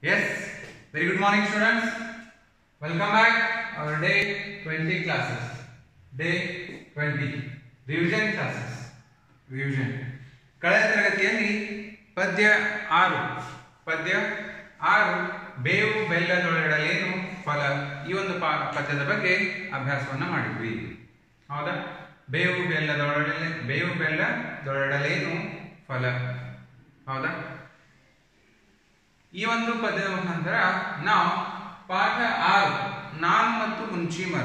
Yes, very good morning, students. Welcome back. Our day 20 classes. Day 20. Revision classes. Revision. ಕಳೆದ ತರಗತಿಯಲ್ಲಿ ಪದ್ಯ ಆರು ಪದ್ಯ ಆರು ಬೇವು ಬೆಲ್ಲದೊಳಗಡಲೇನು ಫಲ ಈ ಒಂದು ಪಾ ಪದ್ಯದ ಬಗ್ಗೆ ಅಭ್ಯಾಸವನ್ನ ಮಾಡಿದ್ವಿ ಹೌದಾ ಬೇವು ಬೆಲ್ಲದೊಳಗಡೆ ಬೇವು ಬೆಲ್ಲದೊಳಗಡಲೇನು ಫಲ ಹೌದಾ ಈ ಒಂದು ಪದ್ಯದ ಮುಖಾಂತರ ನಾವು ಪಾಠ ಆರು ನಾನು ಮತ್ತು ಹುಂಚಿ ಮರ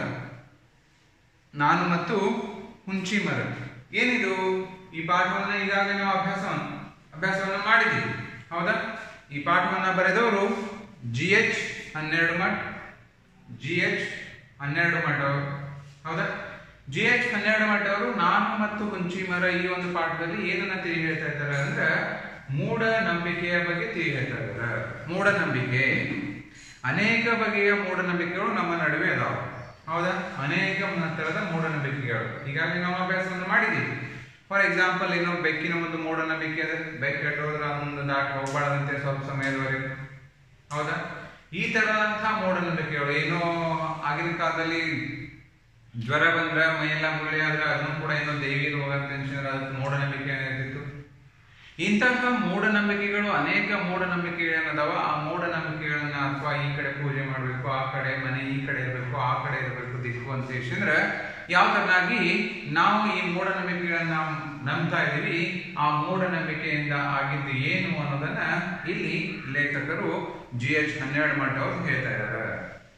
ನಾನು ಮತ್ತು ಹುಂಚಿ ಮರ ಏನಿದು ಈ ಪಾಠವನ್ನ ಈಗಾಗಲೇ ನಾವು ಅಭ್ಯಾಸವನ್ನು ಅಭ್ಯಾಸವನ್ನ ಮಾಡಿದ್ದೀವಿ ಹೌದಾ ಈ ಪಾಠವನ್ನ ಬರೆದವರು ಜಿ ಎಚ್ ಹನ್ನೆರಡು ಮಠ್ ಜಿ ಎಚ್ ಹನ್ನೆರಡು ಮಠ ಅವರು ಹೌದಾ ಜಿ ಎಚ್ ಹನ್ನೆರಡು ಮಠ ಅವರು ನಾನು ಮತ್ತು ಹುಂಚಿ ಮರ ಈ ಒಂದು ಪಾಠದಲ್ಲಿ ಏನನ್ನ ತಿಳಿ ಹೇಳ್ತಾ ಇದ್ದಾರೆ ಅಂದ್ರೆ ಮೂಢ ನಂಬಿಕೆಯ ಬಗ್ಗೆ ತಿಳಿ ಹೇಳ್ತಾ ಇದ್ದಾರೆ ಮೂಢನಂಬಿಕೆ ಅನೇಕ ಬಗೆಯ ಮೂಢನಂಬಿಕೆಗಳು ನಮ್ಮ ನಡುವೆ ಅದಾವ ಹೌದಾ ಅನೇಕ ತರದ ಮೂಢನಂಬಿಕೆಗಳು ಈಗಾಗಲೇ ನಾವು ಅಭ್ಯಾಸವನ್ನು ಮಾಡಿದ್ದೀವಿ ಫಾರ್ ಎಕ್ಸಾಂಪಲ್ ಏನೋ ಬೆಕ್ಕಿನ ಒಂದು ಮೂಢನಂಬಿಕೆ ಅದ ಬೆಕ್ಕು ಕೆಟ್ಟೋದ್ರೆ ಅದೊಂದು ದಾಟಿ ಹೋಗ್ಬಾರ್ದಂತೆ ಸ್ವಲ್ಪ ಸಮಯದವರೆಗೆ ಹೌದಾ ಈ ತರದಂತಹ ಮೂಢನಂಬಿಕೆಗಳು ಏನೋ ಆಗಿನ ಕಾಲದಲ್ಲಿ ಜ್ವರ ಬಂದ್ರೆ ಮೈಯೆಲ್ಲ ಮುಳಿ ಆದ್ರೆ ಅದನ್ನು ಕೂಡ ಏನೋ ದೇವಿ ರೋಗ ಅಂತ ಎನ್ಸಿದ್ರೆ ಅದಕ್ಕೆ ಮೂಢನಂಬಿಕೆ ಏನಿರ್ತಿತ್ತು ಇಂತಹ ಮೂಢನಂಬಿಕೆಗಳು ಅನೇಕ ಮೂಢನಂಬಿಕೆಗಳೇನದಾವ ಆ ಮೂಢನಂಬಿಕೆಗಳನ್ನ ಅಥವಾ ಈ ಕಡೆ ಪೂಜೆ ಮಾಡಬೇಕು ಆ ಕಡೆ ಮನೆ ಈ ಕಡೆ ಇರಬೇಕು ಆ ಕಡೆ ಇರಬೇಕು ದಿಕ್ಕು ಅಂತ ಹೇಳಿದ್ರೆ ಯಾವ ತರನಾಗಿ ನಾವು ಈ ಮೂಢನಂಬಿಕೆಗಳನ್ನ ನಂಬ್ತಾ ಇದೀವಿ ಆ ಮೂಢನಂಬಿಕೆಯಿಂದ ಆಗಿದ್ದು ಏನು ಅನ್ನೋದನ್ನ ಇಲ್ಲಿ ಲೇಖಕರು ಜಿ ಎಚ್ ಹನ್ನೆರಡು ಮಠ ಅವರು ಹೇಳ್ತಾ ಇದ್ದಾರೆ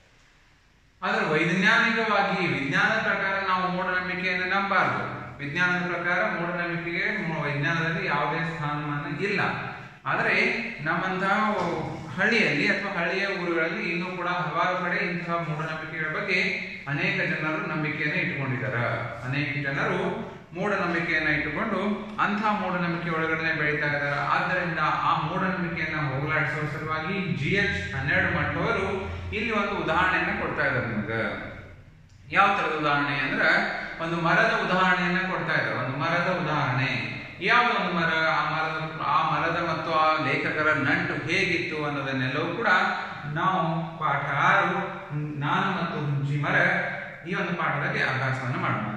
ಆದ್ರೆ ವೈಜ್ಞಾನಿಕವಾಗಿ ವಿಜ್ಞಾನದ ಪ್ರಕಾರ ನಾವು ಮೂಢನಂಬಿಕೆಯನ್ನು ನಂಬಾರ್ದು ವಿಜ್ಞಾನದ ಪ್ರಕಾರ ಮೂಢನಂಬಿಕೆಗೆ ಮು- ವಿಜ್ಞಾನದಲ್ಲಿ ಯಾವುದೇ ಸ್ಥಾನಮಾನ ಇಲ್ಲ ಆದರೆ ನಮ್ಮಂತಹ ಹಳ್ಳಿಯಲ್ಲಿ ಅಥವಾ ಹಳ್ಳಿಯ ಊರುಗಳಲ್ಲಿ ಇನ್ನೂ ಕೂಡ ಹಲವಾರು ಕಡೆ ಇಂತಹ ಮೂಢನಂಬಿಕೆಗಳ ಬಗ್ಗೆ ಅನೇಕ ಜನರು ನಂಬಿಕೆಯನ್ನು ಇಟ್ಟುಕೊಂಡಿದ್ದಾರೆ ಅನೇಕ ಜನರು ಮೂಢನಂಬಿಕೆಯನ್ನ ಇಟ್ಟುಕೊಂಡು ಅಂತಹ ಮೂಢನಂಬಿಕೆ ಒಳಗಡೆ ಬೆಳೀತಾ ಇದ್ದಾರೆ ಆದ್ದರಿಂದ ಆ ಮೂಢನಂಬಿಕೆಯನ್ನ ಹೋಗಲಾಡಿಸುವ ಸಲುವಾಗಿ ಜಿ ಎಚ್ ಹನ್ನೆರಡು ಮಟ್ಟವರು ಇಲ್ಲಿ ಒಂದು ಉದಾಹರಣೆಯನ್ನ ಕೊಡ್ತಾ ಇದ್ದಾರೆ ನಿಮಗೆ ಯಾವ ತರದ ಉದಾಹರಣೆ ಅಂದ್ರೆ ಒಂದು ಮರದ ಉದಾಹರಣೆಯನ್ನ ಕೊಡ್ತಾ ಇದ್ದಾರೆ ಒಂದು ಮರದ ಉದಾಹರಣೆ ಯಾವ ಒಂದು ಮರ ಆ ಮರದ ಆ ಮರದ ಮತ್ತು ಆ ಲೇಖಕರ ನಂಟು ಹೇಗಿತ್ತು ಅನ್ನೋದನ್ನೆಲ್ಲವೂ ಕೂಡ ನಾವು ಪಾಠ ಆರು ಹ್ಮ್, ನಾನು ಮತ್ತು ಹುಂಚಿ ಮರ ಈ ಒಂದು ಪಾಠದಲ್ಲಿ ಅಭ್ಯಾಸವನ್ನು ಮಾಡೋಣ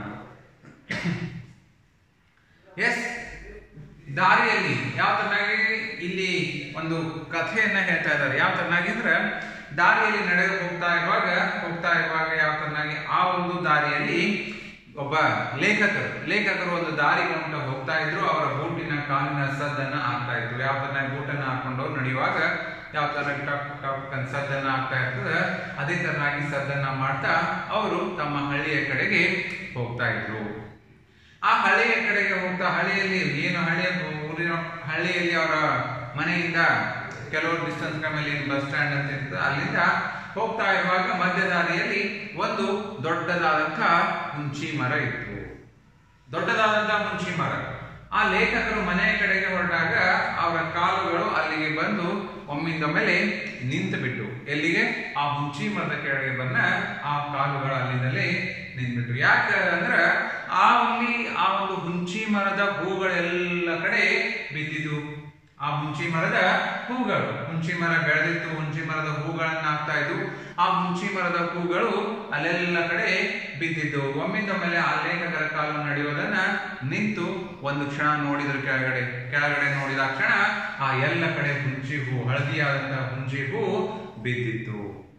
ಎಸ್ ದಾರಿಯಲ್ಲಿ ಯಾವ ತರನಾಗಿ ಇಲ್ಲಿ ಒಂದು ಕಥೆಯನ್ನ ಹೇಳ್ತಾ ಇದ್ದಾರೆ ಯಾವ ತರನಾಗಿ ಅಂದ್ರೆ ದಾರಿಯಲ್ಲಿ ನಡೆದು ಹೋಗ್ತಾ ಇರುವಾಗ ಹೋಗ್ತಾ ಇರುವಾಗ ಯಾವ ತರನಾಗಿ ಆ ಒಂದು ದಾರಿಯಲ್ಲಿ ಒಬ್ಬ ಲೇಖಕರು ಲೇಖಕರು ಒಂದು ದಾರಿ ಕೊಂಡ ಹೋಗ್ತಾ ಇದ್ರು ಅವರ ಬೂಟಿನ ಕಾಲಿನ ಸದ್ದನ್ನ ಆಗ್ತಾ ಇದ್ರು ಯಾವ ತರನಾಗಿ ಬೂಟನ್ನ ಹಾಕೊಂಡು ನಡೆಯುವಾಗ ಯಾವ ತರ ಟಕ್ ಟಕ್ ಅಂತ ಸದ್ದನ್ನ ಆಗ್ತಾ ಇರ್ತದೆ ಅದೇ ತರನಾಗಿ ಸದ್ದನ್ನ ಮಾಡ್ತಾ ಅವರು ತಮ್ಮ ಹಳ್ಳಿಯ ಕಡೆಗೆ ಹೋಗ್ತಾ ಇದ್ರು ಆ ಹಳ್ಳಿಯ ಕಡೆಗೆ ಹೋಗ್ತಾ ಹಳ್ಳಿಯಲ್ಲಿ ಏನು ಹಳ್ಳಿಯ ಊರಿನ ಹಳ್ಳಿಯಲ್ಲಿ ಅವರ ಮನೆಯಿಂದ ಕೆಲವು ಡಿಸ್ಟೆನ್ಸ್ ಮೇಲೆ ಏನು ಬಸ್ ಸ್ಟ್ಯಾಂಡ್ ಅಂತ ಇರ್ತದೆ ಅಲ್ಲಿಂದ ಹೋಗ್ತಾ ಇರುವಾಗ ಮಧ್ಯ ದಾರಿಯಲ್ಲಿ ಒಂದು ದೊಡ್ಡದಾದಂತಹ ಹುಂಚಿ ಮರ ಇತ್ತು ದೊಡ್ಡದಾದಂತಹ ಹುಂಚಿ ಮರ ಆ ಲೇಖಕರು ಮನೆಯ ಕಡೆಗೆ ಹೊರಟಾಗ ಅವರ ಕಾಲುಗಳು ಅಲ್ಲಿಗೆ ಬಂದು ಒಮ್ಮಿಂದೊಮ್ಮೆಲೆ ನಿಂತು ಬಿಟ್ಟು ಎಲ್ಲಿಗೆ ಆ ಹುಂಚಿ ಮರದ ಕೆಳಗೆ ಬಂದ ಆ ಕಾಲುಗಳು ಅಲ್ಲಿಂದಲೇ ನಿಂತ್ಬಿಟ್ಟು ಯಾಕೆ ಅಂದ್ರ ಆ ಅಲ್ಲಿ ಆ ಒಂದು ಹುಂಚಿ ಮರದ ಹೂಗಳೆಲ್ಲ ಕಡೆ ಬಿದ್ದಿದ್ದು ಆ ಹುಂಚಿ ಮರದ ಹೂಗಳು ಹುಂಚಿ ಮರ ಬೆಳೆದಿತ್ತು ಹುಂಚಿ ಮರದ ಹೂಗಳನ್ನ ಹಾಕ್ತಾ ಇದ್ವು ಆ ಹುಂಚಿ ಮರದ ಹೂಗಳು ಅಲ್ಲೆಲ್ಲ ಕಡೆ ಬಿದ್ದಿದ್ದು ಒಮ್ಮಿಂದೊಮ್ಮೆಲೆ ಆ ಲೇಖಕರ ಕಾಲು ನಡೆಯೋದನ್ನ ನಿಂತು ಒಂದು ಕ್ಷಣ ನೋಡಿದ್ರು ಕೆಳಗಡೆ ಕೆಳಗಡೆ ನೋಡಿದ ಕ್ಷಣ ಆ ಎಲ್ಲ ಕಡೆ ಹುಂಚಿ ಹೂ ಹಳದಿಯಾದಂತಹ ಹುಂಚಿ ಹೂ ಬಿದ್ದಿತ್ತು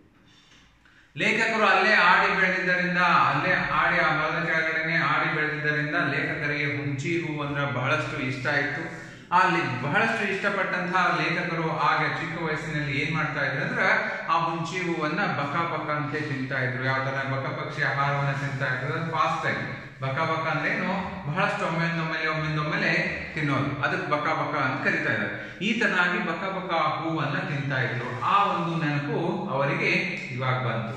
ಲೇಖಕರು ಅಲ್ಲೇ ಆಡಿ ಬೆಳೆದಿದ್ದರಿಂದ ಅಲ್ಲೇ ಆಡಿ ಆ ಮರದ ಕೆಳಗಡೆನೆ ಆಡಿ ಬೆಳೆದಿದ್ದರಿಂದ ಲೇಖಕರಿಗೆ ಹುಂಚಿ ಹೂ ಅಂದ್ರೆ ಬಹಳಷ್ಟು ಇಷ್ಟ ಆಯ್ತು ಅಲ್ಲಿ ಬಹಳಷ್ಟು ಇಷ್ಟಪಟ್ಟಂತಹ ಲೇಖಕರು ಆಗ ಚಿಕ್ಕ ವಯಸ್ಸಿನಲ್ಲಿ ಏನ್ ಮಾಡ್ತಾ ಇದ್ರು ಅಂದ್ರೆ ಆ ಹುಂಚಿ ಹೂವನ್ನ ಬಕ ಬಕ ಅಂತ ತಿಂತಾ ಇದ್ರು ಯಾವ ತರ ಬಕ ಪಕ್ಷಿ ಆಹಾರವನ್ನ ತಿಂತಾ ಇದ್ರು ಫಾಸ್ಟ್ ಆಗಿ ಬಕ ಬಕ ಅಂದ್ರೆ ಏನು ಬಹಳಷ್ಟು ಒಮ್ಮೆಂದೊಮ್ಮೆಲೆ ಒಮ್ಮೆಂದೊಮ್ಮೆಲೆ ತಿನ್ನೋದು ಅದಕ್ಕೆ ಬಕ ಬಕ ಅಂತ ಕರಿತಾ ಇದ್ದಾರೆ ಈ ತರನಾಗಿ ಬಕ ಬಕ ಹೂವನ್ನ ತಿಂತಾ ಇದ್ರು ಆ ಒಂದು ನೆನಪು ಅವರಿಗೆ ಇವಾಗ ಬಂತು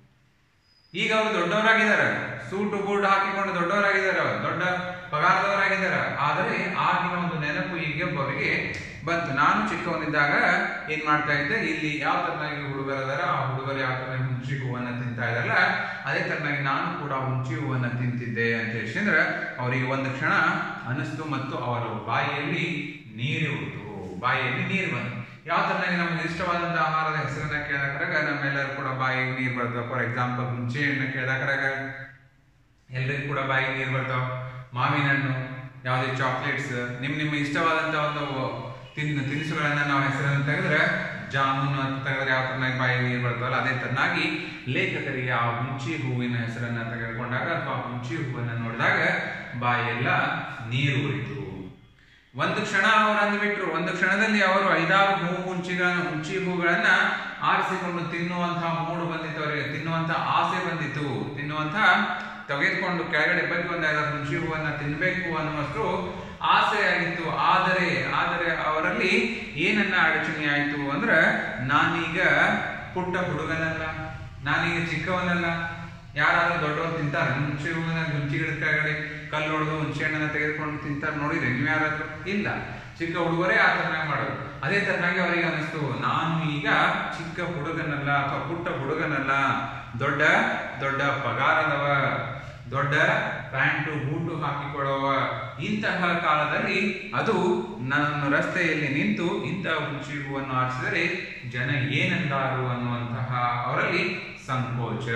ಈಗ ಅವರು ದೊಡ್ಡವರಾಗಿದ್ದಾರೆ ಸೂಟು ಬೂಟ್ ಹಾಕಿಕೊಂಡು ದೊಡ್ಡವರಾಗಿದ್ದಾರೆ ಅವರು ದೊಡ್ಡ ಪಗಾರದವರಾಗಿದ್ದಾರೆ ಆದರೆ ಆಗಿನ ಒಂದು ನೆನಪು ಈಗ ಅವರಿಗೆ ಬಂತು ನಾನು ಚಿಕ್ಕವನಿದ್ದಾಗ ಏನ್ ಮಾಡ್ತಾ ಇದ್ದೆ ಇಲ್ಲಿ ಯಾವ ತರನಾಗಿ ಹುಡುಗರದಾರ ಆ ಹುಡುಗರು ಯಾವ ತರ ಹುಂಚಿ ಹೂವನ್ನ ತಿಂತಾ ಇದಾರಲ್ಲ ಅದೇ ತರನಾಗಿ ನಾನು ಕೂಡ ಹುಂಚಿ ಹೂವನ್ನ ತಿಂತಿದ್ದೆ ಅಂತ ಹೇಳಿದ್ರೆ ಅವರಿಗೆ ಒಂದು ಕ್ಷಣ ಅನಿಸ್ತು ಮತ್ತು ಅವರ ಬಾಯಿಯಲ್ಲಿ ನೀರು ಉಂಟು ಬಾಯಿಯಲ್ಲಿ ನೀರು ಬಂತು ಯಾವ ತರನಾಗಿ ನಮಗೆ ಇಷ್ಟವಾದಂತಹ ಆಹಾರದ ಹೆಸರನ್ನ ಕೇಳಕ್ರಾಗ ನಮ್ಮೆಲ್ಲರೂ ಕೂಡ ಬಾಯಿಗೆ ನೀರು ಬರ್ತವೆ ಫಾರ್ ಎಕ್ಸಾಂಪಲ್ ಹುಂಚೆ ಹಣ್ಣು ಕೇಳಕ್ರಾಗ ಎಲ್ರಿಗೂ ಕೂಡ ಬಾಯಿಗೆ ನೀರು ಬರ್ತಾವ ಮಾವಿನ ಹಣ್ಣು ಯಾವುದೇ ಚಾಕ್ಲೇಟ್ಸ್ ನಿಮ್ ನಿಮ್ಮ ಇಷ್ಟವಾದಂತ ಒಂದು ತಿನ್ ತಿನಿಸುಗಳನ್ನ ನಾವು ಹೆಸರನ್ನು ತೆಗೆದ್ರೆ ಜಾಮೂನು ಅಂತ ತೆಗೆದ್ರೆ ಯಾವ ತರನಾಗಿ ಬಾಯಿಗೆ ನೀರು ಬರ್ತಾವಲ್ಲ ಅದೇ ತರನಾಗಿ ಲೇಖಕರಿಗೆ ಆ ಹುಂಚಿ ಹೂವಿನ ಹೆಸರನ್ನ ತೆಗೆದುಕೊಂಡಾಗ ಅಥವಾ ಹುಂಚಿ ಹೂವನ್ನ ನೋಡಿದಾಗ ಬಾಯೆಲ್ಲ ನೀರು ಉರಿತು ಒಂದು ಕ್ಷಣ ಅವರು ಅಂದ್ಬಿಟ್ರು ಒಂದು ಕ್ಷಣದಲ್ಲಿ ಅವರು ಐದಾರು ಹೂ ಹುಂಚಿಗಳ ಹುಂಚಿ ಹೂಗಳನ್ನ ಆರಿಸಿಕೊಂಡು ತಿನ್ನುವಂತಹ ಮೂಡು ಬಂದಿತ್ತು ಅವರಿಗೆ ತಿನ್ನುವಂತ ಆಸೆ ಬಂದಿತ್ತು ತಿನ್ನುವಂತ ತೆಗೆದುಕೊಂಡು ಕೆಳಗಡೆ ಬಗ್ಗೆ ಒಂದು ಐದಾರು ಹುಂಚಿ ಹೂವನ್ನ ತಿನ್ಬೇಕು ಅನ್ನುವಷ್ಟು ಆಸೆ ಆಗಿತ್ತು ಆದರೆ ಆದರೆ ಅವರಲ್ಲಿ ಏನನ್ನ ಅಡಚಣೆ ಆಯ್ತು ಅಂದ್ರೆ ನಾನೀಗ ಪುಟ್ಟ ಹುಡುಗನಲ್ಲ ನಾನೀಗ ಚಿಕ್ಕವನಲ್ಲ ಯಾರಾದ್ರೂ ದೊಡ್ಡವರು ತಿಂತಾರ ಹುಣಸೆ ಹೂವಿನ ಹುಂಚಿ ಗಿಡದ ಕೆಳಗಡೆ ಕಲ್ಲು ಹೊಡೆದು ಹುಣಸೆ ಹಣ್ಣನ್ನ ತೆಗೆದುಕೊಂಡು ತಿಂತಾರ ನೋಡಿದ್ರೆ ನೀವು ಯಾರಾದ್ರೂ ಇಲ್ಲ ಚಿಕ್ಕ ಹುಡುಗರೇ ಆ ತರನಾಗಿ ಮಾಡೋದು ಅದೇ ತರನಾಗಿ ಅವರಿಗೆ ಅನಿಸ್ತು ನಾನು ಈಗ ಚಿಕ್ಕ ಹುಡುಗನಲ್ಲ ಅಥವಾ ಪುಟ್ಟ ಹುಡುಗನಲ್ಲ ದೊಡ್ಡ ದೊಡ್ಡ ಪಗಾರದವ ದೊಡ್ಡ ಪ್ಯಾಂಟು ಬೂಟು ಹಾಕಿಕೊಳ್ಳುವ ಇಂತಹ ಕಾಲದಲ್ಲಿ ಅದು ನನ್ನನ್ನು ರಸ್ತೆಯಲ್ಲಿ ನಿಂತು ಇಂತಹ ಹುಂಚಿ ಹೂವನ್ನು ಆರಿಸಿದರೆ ಜನ ಏನಂದಾರು ಅನ್ನುವಂತಹ ಅವರಲ್ಲಿ ಸಂಕೋಚ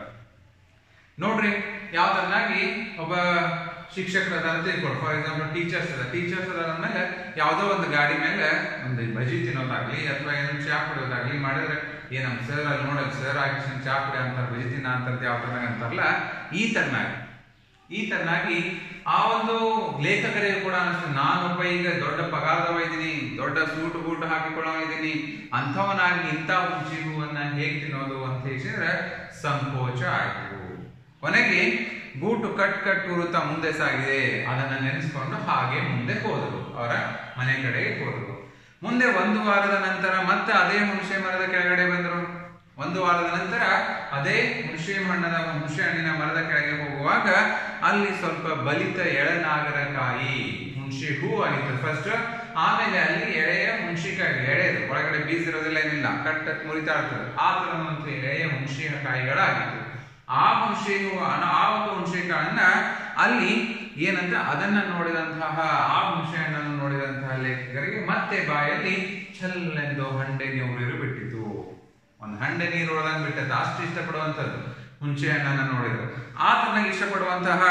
ನೋಡ್ರಿ ಯಾವ ತರನಾಗಿ ಒಬ್ಬ ಶಿಕ್ಷಕರ ಅದಾರ ತಿಳ್ಕೊಡು ಫಾರ್ ಎಕ್ಸಾಂಪಲ್ ಟೀಚರ್ಸ್ ಅದ ಟೀಚರ್ಸ್ ಅದಾರ ಅಂದ್ಮೇಲೆ ಯಾವುದೋ ಒಂದು ಗಾಡಿ ಮೇಲೆ ಒಂದು ಬಜಿ ತಿನ್ನೋದಾಗ್ಲಿ ಅಥವಾ ಏನೋ ಚಾ ಕುಡಿಯೋದಾಗ್ಲಿ ಮಾಡಿದ್ರೆ ಏ ನಮ್ ಸರ್ ಅಲ್ಲಿ ನೋಡಲ್ ಸರ್ ಆಗಿ ಚಾ ಕುಡಿ ಅಂತಾರೆ ಬಜಿ ತಿನ್ನ ಅಂತಾರೆ ಯಾವ ತರನಾಗ ಅಂತಾರಲ್ಲ ಈ ತರನಾಗಿ ಈ ತರನಾಗಿ ಆ ಒಂದು ಲೇಖಕರಿಗೆ ಕೂಡ ಅನಿಸ್ತು ನಾನೊಬ್ಬ ಈಗ ದೊಡ್ಡ ಪಗಾರದವ ಇದ್ದೀನಿ ದೊಡ್ಡ ಸೂಟು ಬೂಟು ಹಾಕಿಕೊಳ್ಳೋ ಇದ್ದೀನಿ ಅಂಥವನಾಗಿ ಇಂಥ ಹುಂಚಿ ಹೂವನ್ನ ಹೇಗೆ ತಿನ್ನೋದು ಅಂತ ಹೇಳಿದ್ರೆ ಸಂಕೋಚ ಆಯ್ತು ಕೊನೆಗೆ ಬೂಟು ಕಟ್ ಕಟ್ ಉರುತ್ತಾ ಮುಂದೆ ಸಾಗಿದೆ ಅದನ್ನ ನೆನೆಸ್ಕೊಂಡು ಹಾಗೆ ಮುಂದೆ ಹೋದರು ಅವರ ಮನೆ ಕಡೆಗೆ ಹೋದರು ಮುಂದೆ ಒಂದು ವಾರದ ನಂತರ ಮತ್ತೆ ಅದೇ ಹುಣಸೆ ಮರದ ಕೆಳಗಡೆ ಬಂದರು ಒಂದು ವಾರದ ನಂತರ ಅದೇ ಹುಣಸೆ ಹಣ್ಣದ ಹುಣಸೆ ಹಣ್ಣಿನ ಮರದ ಕೆಳಗೆ ಹೋಗುವಾಗ ಅಲ್ಲಿ ಸ್ವಲ್ಪ ಬಲಿತ ಎಳನಾಗರಕಾಯಿ ಹುಣಸೆ ಹೂ ಆಗಿತ್ತು ಫಸ್ಟ್ ಆಮೇಲೆ ಅಲ್ಲಿ ಎಳೆಯ ಹುಣಸಿಕಾಯಿ ಎಳೆದು ಒಳಗಡೆ ಬೀಜ ಇರೋದಿಲ್ಲ ಏನಿಲ್ಲ ಕಟ್ ಕಟ್ ಮುರಿತಾ ಇರ್ತದೆ ಆ ತರ ಒಂದು ಎಳೆಯ ಹುಣಸೆ ಕಾಯಿಗಳಾಗಿತ್ತು ಆ ಹುಣಸೆ ಹೂ ಆ ಒಂದು ಹುಣಸೆಕಾಳನ್ನ ಅಲ್ಲಿ ಏನಂದ್ರೆ ಅದನ್ನ ನೋಡಿದಂತಹ ಆ ಹುಣಸೆ ಹಣ್ಣನ್ನು ನೋಡಿದಂತಹ ಲೇಖಕರಿಗೆ ಮತ್ತೆ ಬಾಯಲ್ಲಿ ಛಲ್ಲೆಂದು ಹಂಡೆ ನೀರು ಬಿಟ್ಟಿತು ಒಂದು ಹಂಡೆ ನೀರು ಒಳದಂಗ್ ಬಿಟ್ಟದ್ದು ಅಷ್ಟು ಇಷ್ಟಪಡುವಂಥದ್ದು ಹುಣಸೆ ಹಣ್ಣನ್ನ ನೋಡಿದ್ರು ಆ ತನಗೆ ಇಷ್ಟಪಡುವಂತಹ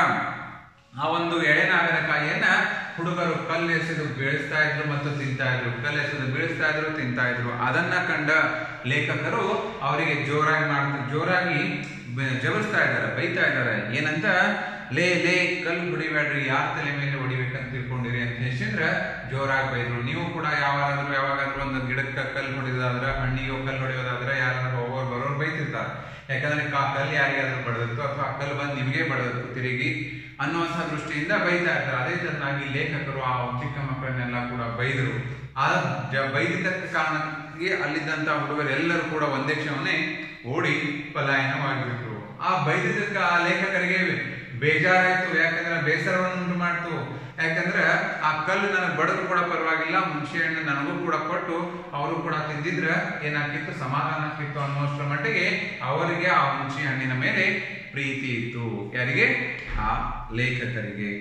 ಆ ಒಂದು ಎಳೆನಾಗರಕಾಯಿಯನ್ನ ಹುಡುಗರು ಕಲ್ಲೆಸೆದು ಬೀಳಿಸ್ತಾ ಇದ್ರು ಮತ್ತು ತಿಂತಾ ಇದ್ರು ಕಲ್ಲೆಸೆದು ಬೀಳಿಸ್ತಾ ಇದ್ರು ತಿಂತಾ ಇದ್ರು ಅದನ್ನ ಕಂಡ ಲೇಖಕರು ಅವರಿಗೆ ಜೋರಾಗಿ ಮಾಡ್ತಾ ಜೋರಾಗಿ ಬ- ಜಬರಿಸ್ತಾ ಇದ್ದಾರೆ ಬೈತಾ ಇದ್ದಾರೆ ಏನಂತ ಲೇ ಲೇ ಕಲ್ಲು ಹೊಡಿಬೇಡ್ರಿ ಯಾರ ತಲೆ ಮೇಲೆ ಹೊಡಿಬೇಕಂತ ತಿಳ್ಕೊಂಡಿರಿ ಅಂತ ಹೇಳಿದ್ರೆ ಜೋರಾಗಿ ಬೈದ್ರು ನೀವು ಕೂಡ ಯಾವಾಗಾದ್ರೂ ಯಾವಾಗಾದ್ರೂ ಒಂದು ಗಿಡಕ್ಕೆ ಕಲ್ಲು ಹೊಡೆಯೋದಾದ್ರೆ ಹಣ್ಣಿಗೆ ಕಲ್ಲು ಹೊಡೆಯೋದಾದ್ರೆ ಯಾರಾದ್ರೂ ಹೋಗೋರು ಬರೋರು ಬೈತಿರ್ತಾರೆ ಯಾಕಂದ್ರೆ ಆ ಕಲ್ಲು ಯಾರಿಗಾದ್ರೂ ಬಡದತ್ತು ಅಥವಾ ಆ ಕಲ್ಲು ಬಂದು ನಿಮಗೆ ಬಡದತ್ತು ತಿರುಗಿ ಅನ್ನುವಂಥ ದೃಷ್ಟಿಯಿಂದ ಬೈತಾ ಇರ್ತಾರೆ ಅದೇ ತರನಾಗಿ ಲೇಖಕರು ಆ ಚಿಕ್ಕ ಮಕ್ಕಳನ್ನೆಲ್ಲ ಕೂಡ ಬೈದರು ಆ ಜ- ಬೈದಿದ್ದಕ್ಕೆ ಕಾರಣಕ್ಕೆ ಅಲ್ಲಿದ್ದಂತ ಹುಡುಗರೆಲ್ಲರೂ ಕೂಡ ಒಂದೇ ಕ್ಷಣನೇ ಓಡಿ ಪಲಾಯನವಾಗಿಬಿಟ್ರು ಆ ಬೈದಿದ್ದಕ್ಕೆ ಆ ಲೇಖಕರಿಗೆ ಬೇಜಾರಾಯ್ತು ಯಾಕಂದ್ರೆ ಬೇಸರವನ್ನು ಉಂಟು ಮಾಡ್ತು ಯಾಕಂದ್ರೆ ಆ ಕಲ್ಲು ನನಗೆ ಬಡದ್ರು ಕೂಡ ಪರವಾಗಿಲ್ಲ ಹುಣಸೆ ಹಣ್ಣು ನನಗೂ ಕೂಡ ಕೊಟ್ಟು ಅವರು ಕೂಡ ತಿಂದಿದ್ರೆ ಏನಾಗ್ತಿತ್ತು ಸಮಾಧಾನ ಆಗ್ತಿತ್ತು ಅನ್ನೋಷ್ಟರ ಮಟ್ಟಿಗೆ ಅವರಿಗೆ ಆ ಹುಣಸೆ ಹಣ್ಣಿನ ಮೇಲೆ ಪ್ರೀತಿ ಇತ್ತು ಯಾರಿಗೆ ಆ ಲೇಖಕರಿಗೆ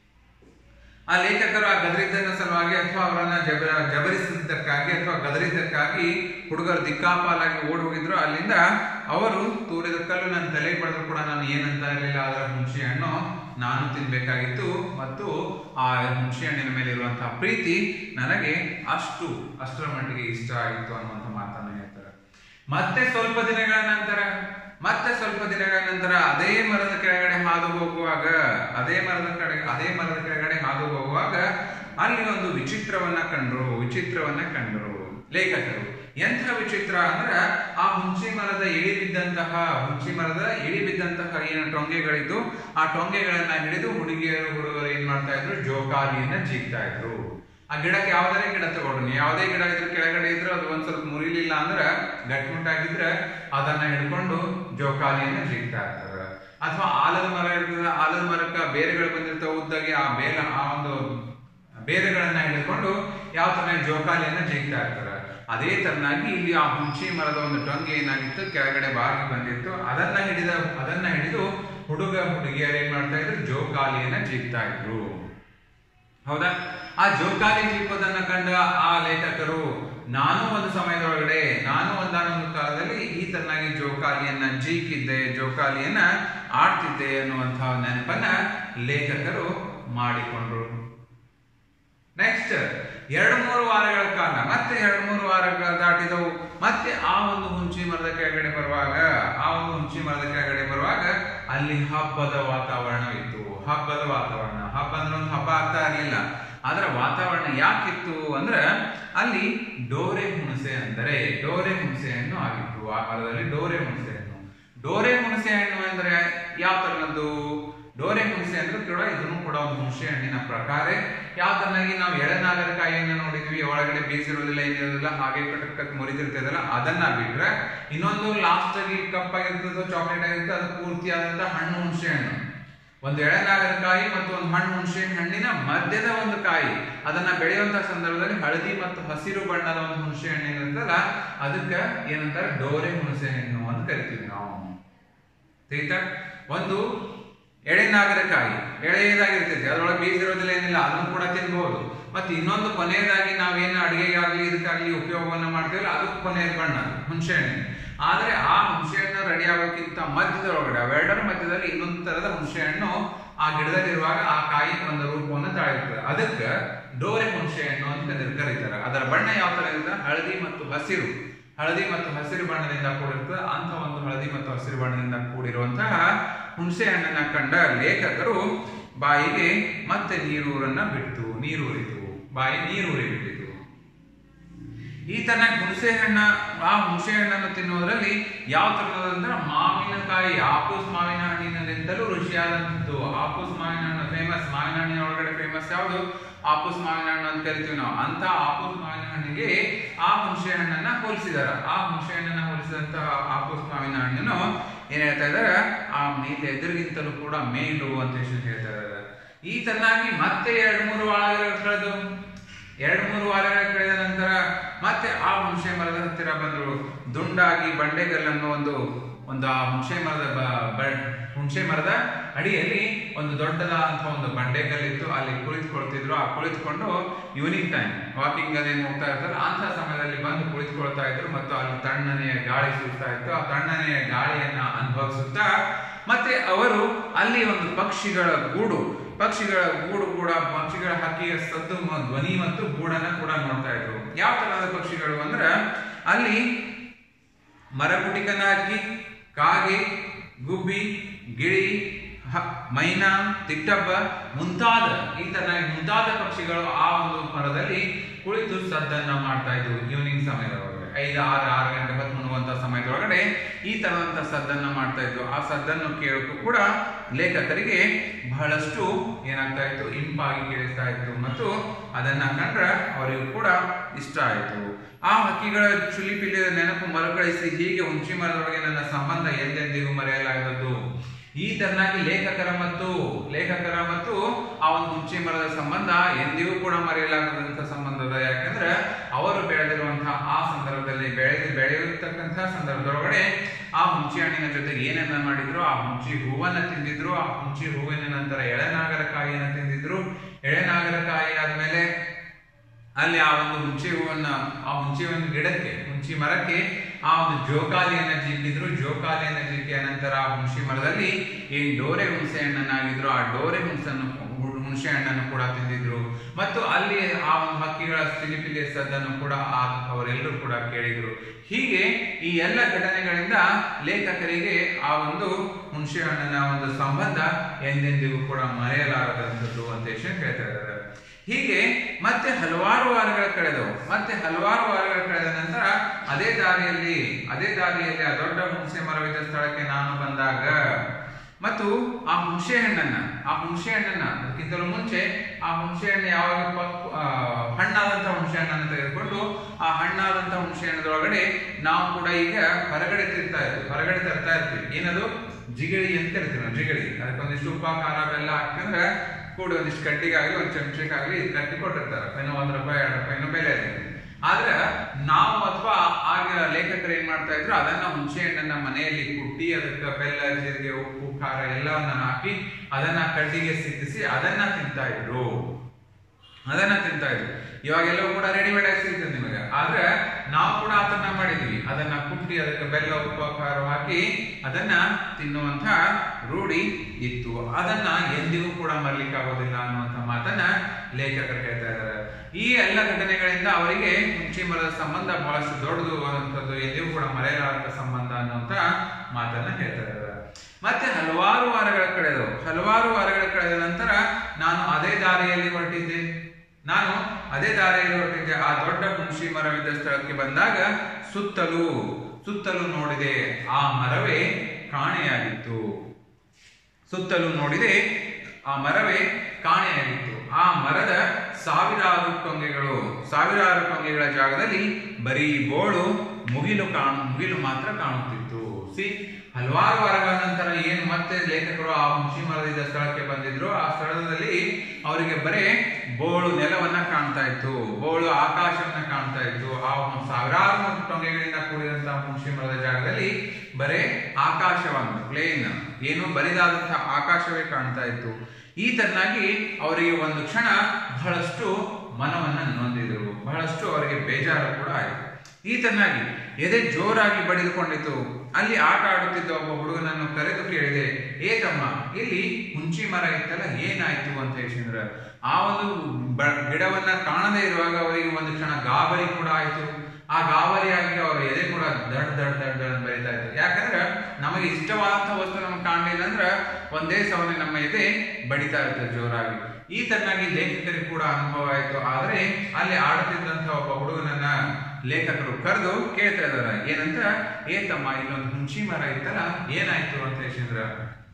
ಆ ಲೇಖಕರು ಆ ಗದರಿದ್ದನ್ನ ಸಲುವಾಗಿ ಅಥವಾ ಅವರನ್ನ ಜಬ ಜಬರಿಸಿದ್ದಕ್ಕಾಗಿ ಅಥವಾ ಗದರಿದ್ದಕ್ಕಾಗಿ ಹುಡುಗರು ದಿಕ್ಕಾಪಾಲಾಗಿ ಓಡಿ ಹೋಗಿದ್ರು ಅಲ್ಲಿಂದ ಅವರು ತೂರಿದ ಕಲ್ಲು ನನ್ನ ತಲೆ ಪಡೆದ್ರು ಕೂಡ ನಾನು ಏನಂತ ಇರಲಿಲ್ಲ ಅದರ ಹುಣಸೆ ಹಣ್ಣು ನಾನು ತಿನ್ಬೇಕಾಗಿತ್ತು ಮತ್ತು ಆ ಹುಣಸೆ ಹಣ್ಣಿನ ಮೇಲೆ ಇರುವಂತಹ ಪ್ರೀತಿ ನನಗೆ ಅಷ್ಟು ಅಷ್ಟರ ಮಟ್ಟಿಗೆ ಇಷ್ಟ ಆಗಿತ್ತು ಅನ್ನುವಂಥ ಮಾತನ್ನ ಹೇಳ್ತಾರೆ ಮತ್ತೆ ಸ್ವಲ್ಪ ದಿನಗಳ ನಂತರ ಮತ್ತೆ ಸ್ವಲ್ಪ ದಿನಗಳ ನಂತರ ಅದೇ ಮರದ ಕೆಳಗಡೆ ಹಾದು ಹೋಗುವಾಗ ಅದೇ ಮರದ ಕಡೆ ಅದೇ ಮರದ ಕೆಳಗಡೆ ಹಾದು ಹೋಗುವಾಗ ಅಲ್ಲಿ ಒಂದು ವಿಚಿತ್ರವನ್ನ ಕಂಡ್ರು ವಿಚಿತ್ರವನ್ನ ಕಂಡ್ರು ಲೇಖಕರು ಎಂಥ ವಿಚಿತ್ರ ಅಂದ್ರ ಆ ಹುಂಚಿ ಮರದ ಇಳಿ ಬಿದ್ದಂತಹ ಹುಂಚಿ ಮರದ ಇಳಿ ಬಿದ್ದಂತಹ ಏನು ಟೊಂಗೆಗಳಿದ್ದು ಆ ಟೊಂಗೆಗಳನ್ನ ಹಿಡಿದು ಹುಡುಗಿಯರು ಹುಡುಗರು ಏನ್ ಮಾಡ್ತಾ ಇದ್ರು ಜೋಕಾಲಿಯನ್ನ ಜೀಗ್ತಾ ಇದ್ರು ಆ ಗಿಡಕ್ಕೆ ಯಾವ್ದಾರೇ ಗಿಡ ತಗೊಳ್ರಿ ನೀವು ಯಾವುದೇ ಗಿಡ ಇದ್ರು ಕೆಳಗಡೆ ಇದ್ರೆ ಅದು ಒಂದ್ ಸ್ವಲ್ಪ ಮುರಿಲಿಲ್ಲ ಅಂದ್ರೆ ಗಟ್ಟಿಮುಟ್ಟಾಗಿದ್ರೆ ಅದನ್ನ ಹಿಡ್ಕೊಂಡು ಜೋಕಾಲಿಯನ್ನ ಜಿಗ್ತಾ ಇರ್ತಾರೆ ಅಥವಾ ಆಲದ ಮರ ಇರ್ತದೆ ಆಲದ ಮರಕ್ಕ ಬೇರೆಗಳು ಬಂದಿರ್ತಾವ ಉದ್ದಾಗಿ ಆ ಬೇಲ ಆ ಒಂದು ಬೇರೆಗಳನ್ನ ಹಿಡ್ಕೊಂಡು ಯಾವ ತರ ಜೋಕಾಲಿಯನ್ನ ಜಿಗ್ತಾ ಇರ್ತಾರೆ ಅದೇ ತರನಾಗಿ ಇಲ್ಲಿ ಆ ಹುಂಚಿ ಮರದ ಒಂದು ಟೊಂಗೆ ಏನಾಗಿತ್ತು ಕೆಳಗಡೆ ಬಾಗಿ ಬಂದಿತ್ತು ಅದನ್ನ ಹಿಡಿದ ಅದನ್ನ ಹಿಡಿದು ಹುಡುಗ ಹುಡುಗಿಯರು ಏನ್ ಮಾಡ್ತಾ ಇದ್ರು ಜೋಕಾಲಿಯನ್ನ ಜಿಗ್ತಾ ಇದ್ರು ಹೌದಾ ಆ ಜೋಕಾಲಿ ಜಿಪ್ಪದನ್ನ ಕಂಡ ಆ ಲೇಖಕರು ನಾನು ಒಂದು ಸಮಯದೊಳಗಡೆ ನಾನು ಒಂದಾನೊಂದು ಕಾಲದಲ್ಲಿ ಈ ತರನಾಗಿ ಜೋಕಾಲಿಯನ್ನ ಜೀಕಿದ್ದೆ ಜೋಕಾಲಿಯನ್ನ ಆಡ್ತಿದ್ದೆ ಅನ್ನುವಂತಹ ನೆನಪನ್ನ ಲೇಖಕರು ಮಾಡಿಕೊಂಡ್ರು ನೆಕ್ಸ್ಟ್ ಎರಡು ಮೂರು ವಾರಗಳ ಕಾಲ ಮತ್ತೆ ಎರಡು ಮೂರು ವಾರಗಳ ದಾಟಿದವು ಮತ್ತೆ ಆ ಒಂದು ಹುಂಚಿ ಮರದ ಕೆಳಗಡೆ ಬರುವಾಗ ಆ ಒಂದು ಹುಂಚಿ ಮರದ ಕೆಳಗಡೆ ಬರುವಾಗ ಅಲ್ಲಿ ಹಬ್ಬದ ವಾತಾವರಣವಿತ್ತು ಹಬ್ಬದ ವಾತಾವರಣ ಹಬ್ಬ ಅಂದ್ರೆ ಒಂದು ಹಬ್ಬ ಆಗ್ತಾ ಇರಲಿಲ್ಲ ಅದರ ವಾತಾವರಣ ಯಾಕಿತ್ತು ಅಂದ್ರೆ ಅಲ್ಲಿ ಡೋರೆ ಹುಣಸೆ ಅಂದರೆ ಡೋರೆ ಹುಣಸೆ ಹಣ್ಣು ಆಗಿತ್ತು ಆ ಮರದಲ್ಲಿ ಡೋರೆ ಹುಣಸೆ ಹಣ್ಣು ಡೋರೆ ಹುಣಸೆ ಹಣ್ಣು ಅಂದ್ರೆ ಯಾವ ತರನದ್ದು ಡೋರೆ ಹುಣಸೆ ಅಂದ್ರೆ ಕೂಡ ಇದನ್ನು ಕೂಡ ಒಂದು ಹುಣಸೆ ಹಣ್ಣಿನ ಪ್ರಕಾರ ಯಾವ ತರನಾಗಿ ನಾವು ಎಳೆನಾಗರಕಾಯಿಯನ್ನ ನೋಡಿದ್ವಿ ಒಳಗಡೆ ಬೀಸಿರೋದಿಲ್ಲ ಏನಿರೋದಿಲ್ಲ ಹಾಗೆ ಕಟ್ ಕಟ್ ಮುರಿದಿರ್ತದಲ್ಲ ಅದನ್ನ ಬಿಟ್ರೆ ಇನ್ನೊಂದು ಲಾಸ್ಟ್ ಆಗಿ ಕಪ್ಪಾಗಿರ್ತದೋ ಚಾಕ್ಲೇಟ್ ಆಗಿರ್ತದೆ ಅದು ಪೂರ್ತಿಯಾದಂತ ಹಣ್ಣು ಹುಣಸೆ ಹಣ್ಣು ಒಂದು ಎಳೆನಾಗರಕಾಯಿ ಮತ್ತು ಒಂದು ಹಣ್ಣು ಹುಣಸೆ ಹಣ್ಣಿನ ಮಧ್ಯದ ಒಂದು ಕಾಯಿ ಅದನ್ನ ಬೆಳೆಯುವಂತ ಸಂದರ್ಭದಲ್ಲಿ ಹಳದಿ ಮತ್ತು ಹಸಿರು ಬಣ್ಣದ ಒಂದು ಹುಣಸೆ ಹಣ್ಣು ಏನಿರ್ತಲ್ಲ ಅದಕ್ಕೆ ಏನಂತಾರೆ ಡೋರೆ ಹುಣಸೆ ಹಣ್ಣು ಅಂತ ಕರಿತೀವಿ ನಾವು ತಿಳಿತಾ ಒಂದು ಎಳೆನಾಗರಕಾಯಿ ಎಳೆಯದಾಗಿರ್ತೈತಿ ಅದ್ರೊಳಗೆ ಬೀಜ ಇರೋದಿಲ್ಲ ಏನಿಲ್ಲ ಅದನ್ನು ಕೂಡ ತಿನ್ಬಹುದು ಮತ್ತೆ ಇನ್ನೊಂದು ಕೊನೆಯದಾಗಿ ನಾವೇನು ಅಡಿಗೆಗಾಗ್ಲಿ ಇದಕ್ಕಾಗ್ಲಿ ಉಪಯೋಗವನ್ನ ಮಾಡ್ತೀವಲ್ಲ ಅದಕ್ಕೆ ಕೊನೆಯ ಬಣ್ಣ ಹುಣಸೆ ಹಣ್ಣು ಆದ್ರೆ ಆ ಹುಣಸೆ ಹಣ್ಣು ರೆಡಿ ಆಗೋಕ್ಕಿಂತ ಮಧ್ಯದೊಳಗಡೆ ಅವೆರಡರ ಮಧ್ಯದಲ್ಲಿ ಇನ್ನೊಂದು ತರದ ಹುಣಸೆ ಹಣ್ಣು ಆ ಗಿಡದಲ್ಲಿರುವಾಗ ಆ ಕಾಯಿ ಒಂದು ರೂಪವನ್ನು ತಾಳಿರ್ತದೆ ಅದಕ್ಕೆ ಡೋರೆ ಹುಣಸೆ ಹಣ್ಣು ಅಂತ ಕರಿ- ಕರೀತಾರೆ ಅದರ ಬಣ್ಣ ಯಾವ ತರ ಇರುತ್ತೆ ಹಳದಿ ಮತ್ತು ಹಸಿರು ಹಳದಿ ಮತ್ತು ಹಸಿರು ಬಣ್ಣದಿಂದ ಕೂಡಿರ್ತದೆ ಅಂತ ಒಂದು ಹಳದಿ ಮತ್ತು ಹಸಿರು ಬಣ್ಣದಿಂದ ಕೂಡಿರುವಂತಹ ಹುಣಸೆ ಹಣ್ಣನ್ನ ಕಂಡ ಲೇಖಕರು ಬಾಯಿಗೆ ಮತ್ತೆ ನೀರೂರನ್ನ ಬಿಟ್ಟು ನೀರೂರಿತು ಬಾಯಿ ನೀರೂರಿ ಬಿಟ್ಟಿತು ಈ ತರ ಹುಣಸೆ ಹಣ್ಣ ಆ ಹುಣಸೆ ಹಣ್ಣನ್ನು ತಿನ್ನುವುದರಲ್ಲಿ ಯಾವ ತರದಂದ್ರೆ ಮಾವಿನಕಾಯಿ ಆಪೂಸ್ ಮಾವಿನ ಹಣ್ಣಿನಿಂದಲೂ ರುಚಿಯಾದಂಥದ್ದು ಆಪೂಸ್ ಮಾವಿನ ಹಣ್ಣು ಫೇಮಸ್ ಮಾವಿನ ಹಣ್ಣಿನ ಒಳಗಡೆ ಫೇಮಸ್ ಯಾವುದು ಆಪೂಸ್ ಮಾವಿನ ಹಣ್ಣು ಅಂತ ಕರಿತೀವಿ ನಾವು ಅಂತ ಆಪೂಸ್ ಮಾವಿನ ಹಣ್ಣಿಗೆ ಆ ಹುಣಸೆ ಹಣ್ಣನ್ನ ಹೋಲಿಸಿದಾರೆ ಆ ಹುಣಸೆ ಹಣ್ಣನ್ನ ಹೋಲಿಸಿದಂತ ಆಪೂಸ್ ಮಾವಿನ ಹಣ್ಣನ್ನು ಏನ್ ಹೇಳ್ತಾ ಇದಾರೆ ಆ ಮೇಲೆ ಎದುರಿಗಿಂತಲೂ ಕೂಡ ಮೇಲು ಅಂತ ಹೇಳಿ ಹೇಳ್ತಾ ಇದ್ದಾರೆ ಈ ತನ್ನಾಗಿ ಮತ್ತೆ ಎರಡು ಮೂರು ವಾರಗಳು ಕಳೆದು ಎರಡು ಮೂರು ವಾರಗಳ ಕಳೆದ ನಂತರ ಮತ್ತೆ ಆ ಹುಣಸೆ ಮರದ ಹತ್ತಿರ ಬಂದರು ದುಂಡಾಗಿ ಬಂಡೆಗಲ್ಲನ್ನು ಒಂದು ಒಂದು ಆ ಹುಣಸೆ ಮರದ ಬ- ಬ- ಹುಣಸೆ ಮರದ ಅಡಿಯಲ್ಲಿ ಒಂದು ದೊಡ್ಡದಾದಂತಹ ಒಂದು ಬಂಡೆಗಲ್ಲಿತ್ತು ಅಲ್ಲಿ ಕುಳಿತುಕೊಳ್ತಿದ್ರು ಆ ಕುಳಿತುಕೊಂಡು ಈವ್ನಿಂಗ್ ಟೈಮ್ ವಾಕಿಂಗ್ ಅದೇನು ಹೋಗ್ತಾ ಇರ್ತಾರೆ ಅಂತ ಸಮಯದಲ್ಲಿ ಬಂದು ಕುಳಿತುಕೊಳ್ತಾ ಇದ್ರು ಮತ್ತು ಅಲ್ಲಿ ತಣ್ಣನೆಯ ಗಾಳಿ ಸುತ್ತಾ ಇತ್ತು ಆ ತಣ್ಣನೆಯ ಗಾಳಿಯನ್ನ ಅನುಭವಿಸುತ್ತಾ ಮತ್ತೆ ಅವರು ಅಲ್ಲಿ ಒಂದು ಪಕ್ಷಿಗಳ ಗೂಡು ಪಕ್ಷಿಗಳ ಗೂಡು ಕೂಡ ಪಕ್ಷಿಗಳ ಹಕ್ಕಿಯ ಸದ್ದು ಮ- ಧ್ವನಿ ಮತ್ತು ಗೂಡನ್ನ ಕೂಡ ನೋಡ್ತಾ ಇದ್ರು ಯಾವ ತರಹದ ಪಕ್ಷಿಗಳು ಅಂದ್ರೆ ಅಲ್ಲಿ ಮರಗುಟಿಕನ ಹಕ್ಕಿ ಕಾಗೆ ಗುಬ್ಬಿ ಗಿಳಿ ಹ- ಮೈನಾ ತಿಟ್ಟಬ್ಬ ಮುಂತಾದ ಈ ತರನಾಗಿ ಮುಂತಾದ ಪಕ್ಷಿಗಳು ಆ ಒಂದು ಮರದಲ್ಲಿ ಕುಳಿತು ಸದ್ದನ್ನ ಮಾಡ್ತಾ ಇದ್ವು ಈವ್ನಿಂಗ್ ಸಮಯದೊಳಗೆ ಐದು ಆರು ಆರು ಗಂಟೆ ಹೊತ್ತು ಮುನ್ನುವಂತ ಸಮಯದೊಳಗಡೆ ಈ ತರದಂತ ಸದ್ದನ್ನ ಮಾಡ್ತಾ ಇದ್ರು ಆ ಸದ್ದನ್ನು ಕೇಳಕ್ಕೂ ಕೂಡ ಲೇಖಕರಿಗೆ ಬಹಳಷ್ಟು ಏನಾಗ್ತಾ ಇತ್ತು ಇಂಪಾಗಿ ಕೇಳಿಸ್ತಾ ಇತ್ತು ಮತ್ತು ಅದನ್ನ ಕಂಡ್ರೆ ಅವರಿಗೂ ಕೂಡ ಇಷ್ಟ ಆಯಿತು ಆ ಹಕ್ಕಿಗಳ ಚುಲಿಪಿಲಿಯ ನೆನಪು ಮರುಕಳಿಸಿ ಹೀಗೆ ಹುಂಚಿ ಮರದೊಳಗೆ ನನ್ನ ಸಂಬಂಧ ಎಂದೆಂದಿಗೂ ಮರೆಯಲಾಗದದ್ದು ಈ ತರನಾಗಿ ಲೇಖಕರ ಮತ್ತು ಲೇಖಕರ ಮತ್ತು ಆ ಒಂದು ಹುಂಚಿ ಮರದ ಸಂಬಂಧ ಎಂದಿಗೂ ಕೂಡ ಮರೆಯಲಾಗದಂತ ಸಂಬಂಧದ ಯಾಕಂದ್ರೆ ಅವರು ಬೆಳೆದಿರುವಂತಹ ಆ ಸಂದರ್ಭದಲ್ಲಿ ಬೆಳೆದು ಬೆಳೆಯುತ್ತಕ್ಕಂತಹ ಸಂದರ್ಭದೊಳಗಡೆ ಆ ಹುಂಚಿ ಹಣ್ಣಿನ ಜೊತೆಗೆ ಏನನ್ನ ಮಾಡಿದ್ರು ಆ ಹುಂಚಿ ಹೂವನ್ನ ತಿಂದಿದ್ರು ಆ ಹುಂಚಿ ಹೂವಿನ ನಂತರ ಎಳೆನಾಗರಕಾಯಿಯನ್ನ ತಿಂದಿದ್ರು ಎಳೆನಾಗರಕಾಯಿ ಆದ್ಮೇಲೆ ಅಲ್ಲಿ ಆ ಒಂದು ಹುಂಚಿ ಹೂವನ್ನ ಆ ಹುಂಚಿ ಹೂವಿನ ಗಿಡಕ್ಕೆ ಹುಂಚಿ ಮರಕ್ಕೆ ಆ ಒಂದು ಜೋಕಾಲಿಯನ್ನ ಜಿಕ್ಕಿದ್ರು ಜೋಕಾಲಿಯನ್ನ ಜಿಕ್ಕಿಯ ನಂತರ ಆ ಹುಣಸಿ ಮರದಲ್ಲಿ ಏನ್ ಡೋರೆ ಹುಣಸೆ ಹಣ್ಣನ್ನಾಗಿದ್ರು ಆ ಡೋರೆ ಹುಣಸನ್ನು ಹುಣಸೆ ಹಣ್ಣನ್ನು ಕೂಡ ತಿಂದಿದ್ರು ಮತ್ತು ಅಲ್ಲಿ ಆ ಒಂದು ಹಕ್ಕಿಗಳ ಸಿಲಿಪಿಲಿಯ ಸದ್ದನ್ನು ಕೂಡ ಆ ಅವರೆಲ್ಲರೂ ಕೂಡ ಕೇಳಿದ್ರು ಹೀಗೆ ಈ ಎಲ್ಲ ಘಟನೆಗಳಿಂದ ಲೇಖಕರಿಗೆ ಆ ಒಂದು ಹುಣಸೆ ಹಣ್ಣಿನ ಒಂದು ಸಂಬಂಧ ಎಂದೆಂದಿಗೂ ಕೂಡ ಮರೆಯಲಾರದಂಥದ್ದು ಅಂತ ಹೇಳಿ ಹೇಳ್ತಾ ಇದ್ದಾರೆ ಹೀಗೆ ಮತ್ತೆ ಹಲವಾರು ವಾರಗಳ ಕಳೆದವು ಮತ್ತೆ ಹಲವಾರು ವಾರಗಳ ಕಳೆದ ನಂತರ ಅದೇ ದಾರಿಯಲ್ಲಿ ಅದೇ ದಾರಿಯಲ್ಲಿ ಆ ದೊಡ್ಡ ಹುಣಸೆ ಮರವಿದ್ದ ಸ್ಥಳಕ್ಕೆ ನಾನು ಬಂದಾಗ ಮತ್ತು ಆ ಹುಣಸೆ ಹಣ್ಣನ್ನ ಆ ಹುಣಸೆ ಹಣ್ಣನ್ನ ಅದಕ್ಕಿಂತಲೂ ಮುಂಚೆ ಆ ಹುಣಸೆ ಹಣ್ಣು ಯಾವಾಗ ಪಕ್ ಆ, ಹಣ್ಣಾದಂತ ಹುಣಸೆ ಹಣ್ಣನ್ನು ತೆಗೆದುಕೊಂಡು ಆ ಹಣ್ಣಾದಂತ ಹುಣಸೆ ಹಣ್ಣದೊಳಗಡೆ ನಾವು ಕೂಡ ಈಗ ಹೊರಗಡೆ ತಿರ್ತಾ ಇರ್ತೀವಿ ಹೊರಗಡೆ ತರ್ತಾ ಇರ್ತೀವಿ ಏನದು ಜಿಗಳಿ ಅಂತ ಇರ್ತೀವಿ ನಾವು ಜಿಗಳಿ ಅದಕ್ಕೊಂದಿಷ್ಟು ಉಪ್ಪ ಖಾರ ಬೆಲ್ಲ ಹಾಕಿದ್ರೆ ಕೂಡ ಒಂದಿಷ್ಟು ಕಡ್ಡಿಗಾಗ್ಲಿ ಒಂದು ಚಮಚಕ್ಕಾಗ್ಲಿ ಇದು ಕಟ್ಟಿ ಕೊಟ್ಟಿರ್ತಾರೆ ಏನೋ ಒಂದ್ ರೂಪಾಯಿ ಎರಡು ರೂಪಾಯಿನೋ ಬೆಲೆ ಇದೆ ಆದ್ರೆ ನಾವು ಅಥವಾ ಆಗ ಲೇಖಕರು ಏನ್ ಮಾಡ್ತಾ ಇದ್ರು ಅದನ್ನ ಹುಣಸೆ ಹಣ್ಣನ್ನ ಮನೆಯಲ್ಲಿ ಕುಟ್ಟಿ ಅದಕ್ಕೆ ಬೆಲ್ಲ ಜೀರಿಗೆ ಉಪ್ಪು ಖಾರ ಎಲ್ಲವನ್ನ ಹಾಕಿ ಅದನ್ನ ಕಡ್ಡಿಗೆ ಸಿಕ್ಕಿಸಿ ಅದನ್ನ ತಿಂತಾ ಇದ್ರು ಅದನ್ನ ತಿಂತಾ ಇದ್ರು ಇವಾಗೆಲ್ಲವೂ ಕೂಡ ರೆಡಿಮೇಡ್ ಆಗಿ ಸಿಗ್ತದೆ ನಿಮಗೆ ಆದ್ರೆ ನಾವು ಕೂಡ ಅದನ್ನ ಮಾಡಿದ್ವಿ ಅದನ್ನ ಕುಟ್ಟಿ ಅದಕ್ಕೆ ಬೆಲ್ಲ ಉಪ್ಪು ಖಾರ ಹಾಕಿ ಅದನ್ನ ತಿನ್ನುವಂತ ರೂಢಿ ಇತ್ತು ಅದನ್ನ ಎಂದಿಗೂ ಕೂಡ ಮರ್ಲಿಕ್ಕೆ ಆಗೋದಿಲ್ಲ ಅನ್ನುವಂಥ ಮಾತನ್ನ ಲೇಖಕರು ಹೇಳ್ತಾ ಇದ್ದಾರೆ ಈ ಎಲ್ಲ ಘಟನೆಗಳಿಂದ ಅವರಿಗೆ ಹುಂಚಿ ಮರದ ಸಂಬಂಧ ಬಹಳಷ್ಟು ದೊಡ್ಡದು ಅನ್ನುವಂಥದ್ದು ಎಂದಿಗೂ ಕೂಡ ಮರೆಯಲಾರದ ಸಂಬಂಧ ಅನ್ನುವಂಥ ಮಾತನ್ನ ಹೇಳ್ತಾ ಇದ್ದಾರೆ ಮತ್ತೆ ಹಲವಾರು ವಾರಗಳ ಕಳೆದವು ಹಲವಾರು ವಾರಗಳ ಕಳೆದ ನಂತರ ನಾನು ಅದೇ ದಾರಿಯಲ್ಲಿ ಹೊರಟಿದ್ದೆ ನಾನು ಅದೇ ದಾರಿಯಲ್ಲಿ ಹೊರಟಿದ್ದೆ ಆ ದೊಡ್ಡ ಹುಣಸಿ ಮರವಿದ್ದ ಸ್ಥಳಕ್ಕೆ ಬಂದಾಗ ಸುತ್ತಲೂ ಸುತ್ತಲೂ ನೋಡಿದೆ ಆ ಮರವೇ ಕಾಣೆಯಾಗಿತ್ತು ಸುತ್ತಲೂ ನೋಡಿದೆ ಆ ಮರವೇ ಕಾಣೆಯಾಗಿತ್ತು ಆ ಮರದ ಸಾವಿರಾರು ಟೊಂಗೆಗಳು ಸಾವಿರಾರು ಟೊಂಗೆಗಳ ಜಾಗದಲ್ಲಿ ಬರೀ ಬೋಳು ಮುಗಿಲು ಕಾಣು ಮುಗಿಲು ಮಾತ್ರ ಕಾಣುತ್ತಿತ್ತು ಸಿ ಹಲವಾರು ವಾರಗಳ ನಂತರ ಏನು ಮತ್ತೆ ಲೇಖಕರು ಆ ಹುಣಸಿ ಮರದಿದ್ದ ಸ್ಥಳಕ್ಕೆ ಬಂದಿದ್ರು ಆ ಸ್ಥಳದಲ್ಲಿ ಅವರಿಗೆ ಬರೇ ಬೋಳು ನೆಲವನ್ನ ಕಾಣ್ತಾ ಇತ್ತು ಬೋಳು ಆಕಾಶವನ್ನ ಕಾಣ್ತಾ ಇತ್ತು ಆ ಒಂದು ಸಾವಿರಾರು ಟೊಂಗೆಗಳಿಂದ ಕೂಡಿದಂತಹ ಹುಣಸಿ ಮರದ ಜಾಗದಲ್ಲಿ ಬರೇ ಆಕಾಶವನ್ನು ಪ್ಲೇನ್ ಏನು ಬರಿದಾದಂತಹ ಆಕಾಶವೇ ಕಾಣ್ತಾ ಇತ್ತು ಈ ತರನಾಗಿ ಅವರಿಗೆ ಒಂದು ಕ್ಷಣ ಬಹಳಷ್ಟು ಮನವನ್ನ ನೊಂದಿದ್ರು ಬಹಳಷ್ಟು ಅವರಿಗೆ ಬೇಜಾರು ಕೂಡ ಆಯಿತು ಈ ತರನಾಗಿ ಎದೆ ಜೋರಾಗಿ ಬಡಿದುಕೊಂಡಿತು ಅಲ್ಲಿ ಆಟ ಆಡುತ್ತಿದ್ದ ಒಬ್ಬ ಹುಡುಗನನ್ನು ಕರೆದು ಕೇಳಿದೆ ಏ ತಮ್ಮ ಇಲ್ಲಿ ಹುಂಚಿ ಮರ ಇತ್ತಲ್ಲ ಏನಾಯ್ತು ಅಂತ ಹೇಳಿದ್ರ ಆ ಒಂದು ಬ- ಗಿಡವನ್ನ ಕಾಣದೇ ಇರುವಾಗ ಅವರಿಗೆ ಒಂದು ಕ್ಷಣ ಗಾಬರಿ ಕೂಡ ಆಯ್ತು ಆ ಗಾಬರಿಯಾಗಿ ಅವರ ಎದೆ ಕೂಡ ದಡ್ ದಡ್ ದಡ್ ದಡ್ ಅಂತ ಬರಿತಾ ಇತ್ತು ಯಾಕಂದ್ರೆ ನಮಗೆ ಇಷ್ಟವಾದಂತ ವಸ್ತು ನಮ್ಗೆ ಕಾಣಲಿಲ್ಲ ಅಂದ್ರೆ ಒಂದೇ ಸವನೆ ನಮ್ಮ ಎದೆ ಬಡಿತಾ ಇರ್ತದೆ ಜೋರಾಗಿ ಈ ತರನಾಗಿ ಲೇಖಕರಿಗೆ ಕೂಡ ಅನುಭವ ಆಯ್ತು ಆದ್ರೆ ಅಲ್ಲಿ ಆಡುತ್ತಿದ್ದಂತ ಒಬ್ಬ ಹುಡುಗನನ್ನ ಲೇಖಕರು ಕರೆದು ಕೇಳ್ತಾ ಇದಾರೆ ಏನಂತ ಏ ತಮ್ಮ ಇಲ್ಲೊಂದು ಹುಣಸಿ ಮರ ಇತ್ತಲ್ಲ ಏನಾಯ್ತು ಅಂತ ಹೇಳಿದ್ರ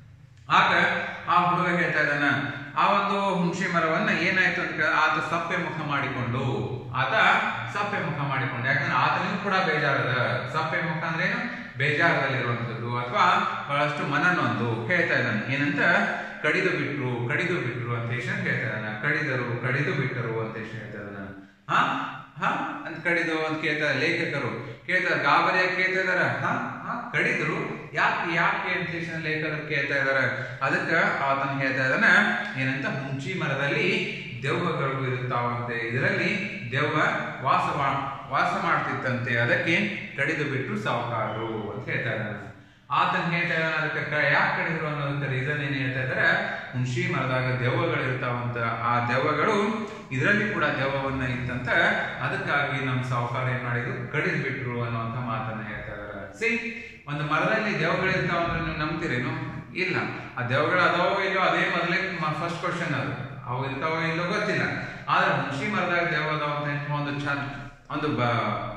ಆಗ ಆ ಹುಡುಗ ಹೇಳ್ತಾ ಇದ್ದಾನ ಆ ಒಂದು ಹುಣಸಿ ಮರವನ್ನ ಏನಾಯ್ತು ಅಂತ ಕೇಳಿದ್ರೆ ಆತ ಸಪ್ಪೆ ಮುಖ ಮಾಡಿಕೊಂಡು ಆತ ಸಪ್ಪೆ ಮುಖ ಮಾಡಿಕೊಂಡು ಯಾಕಂದ್ರೆ ಆತನಿಗೂ ಕೂಡ ಬೇಜಾರದ ಸಪ್ಪೆ ಮುಖ ಅಂದ್ರೆ ಏನು ಬೇಜಾರದಲ್ಲಿರುವಂಥದ್ದು ಅಥವಾ ಬಹಳಷ್ಟು ಮನನೊಂದು ಹೇಳ್ತಾ ಇದ್ದಾನೆ ಏನಂತ ಕಡಿದು ಬಿಟ್ರು ಕಡಿದು ಬಿಟ್ರು ಅಂತ ಹೇಳಿ ಹೇಳ್ತಾ ಇದ್ದಾನೆ ಕಡಿದರು ಕಡಿದು ಬಿಟ್ಟರು ಅಂತ ಹೇಳಿ ಹೇಳ್ತಾ ಇದ್ದಾನೆ ಹಾ ಹಾ ಅಂತ ಕಡಿದು ಅಂತ ಕೇಳ್ತಾರೆ ಲೇಖಕರು ಕೇಳ್ತಾರೆ ಗಾಬರಿಯಾಗಿ ಕೇಳ್ತಾ ಇದಾರ ಹಾ ಹಾ ಕಡಿದ್ರು ಯಾಕೆ ಯಾಕೆ ಅಂತ ಹೇಳಿ ಲೇಖಕರು ಕೇಳ್ತಾ ಇದಾರೆ ಅದಕ್ಕೆ ಆತನ ಹೇಳ್ತಾ ಇದ್ದಾನ ಏನಂತ ಹುಂಚಿ ಮರದಲ್ಲಿ ದೆವ್ವಗಳು ಇರುತ್ತಾವಂತೆ ಇದರಲ್ಲಿ ದೆವ್ವ ವಾಸ ಮಾ- ವಾಸ ಮಾಡ್ತಿತ್ತಂತೆ ಅದಕ್ಕೆ ಕಡಿದು ಬಿಟ್ಟು ಸಾವುಕಾರರು ಅಂತ ಹೇಳ್ತಾ ಇದ್ದಾನೆ ಆತನ ಹೇಳ್ತಾ ಇದ್ದಾನೆ ಅದಕ್ಕೆ ಕ- ಯಾಕೆ ಕಡಿದ್ರು ಅನ್ನೋದಕ್ಕೆ ರೀಸನ್ ಏನ್ ಹೇಳ್ತಾ ಇದಾರೆ ಹುಣಸಿ ಮರದಾಗ ದೆವ್ವಗಳು ಇರ್ತಾವಂತ ಆ ದೆವ್ವಗಳು ಇದರಲ್ಲಿ ಕೂಡ ದೆವ್ವವನ್ನ ಇತ್ತಂತ ಅದಕ್ಕಾಗಿ ನಮ್ಮ ಸಾವುಕಾರ ಏನ್ ಮಾಡಿದ್ರು ಕಡಿದು ಬಿಟ್ರು ಅನ್ನುವಂತ ಮಾತನ್ನ ಹೇಳ್ತಾ ಇದಾರೆ ಸಿ ಒಂದು ಮರದಲ್ಲಿ ದೆವ್ವಗಳು ಇರ್ತಾವ ಅಂದ್ರೆ ನೀವು ನಂಬ್ತೀರೇನು ಇಲ್ಲ ಆ ದೆವ್ವಗಳು ಅದಾವೋ ಇಲ್ಲೋ ಅದೇ ಮೊದಲೇ ಫಸ್ಟ್ ಕ್ವಶನ್ ಅದು ಅವು ಇರ್ತಾವೋ ಇಲ್ಲೋ ಗೊತ್ತಿಲ್ಲ ಆದ್ರೆ ಹುಣಸಿ ಮರದಾಗ ದೆವ್ವ ಅದಾವ ಅಂತ ಒಂದು ಚಂದ ಒಂದು ಬ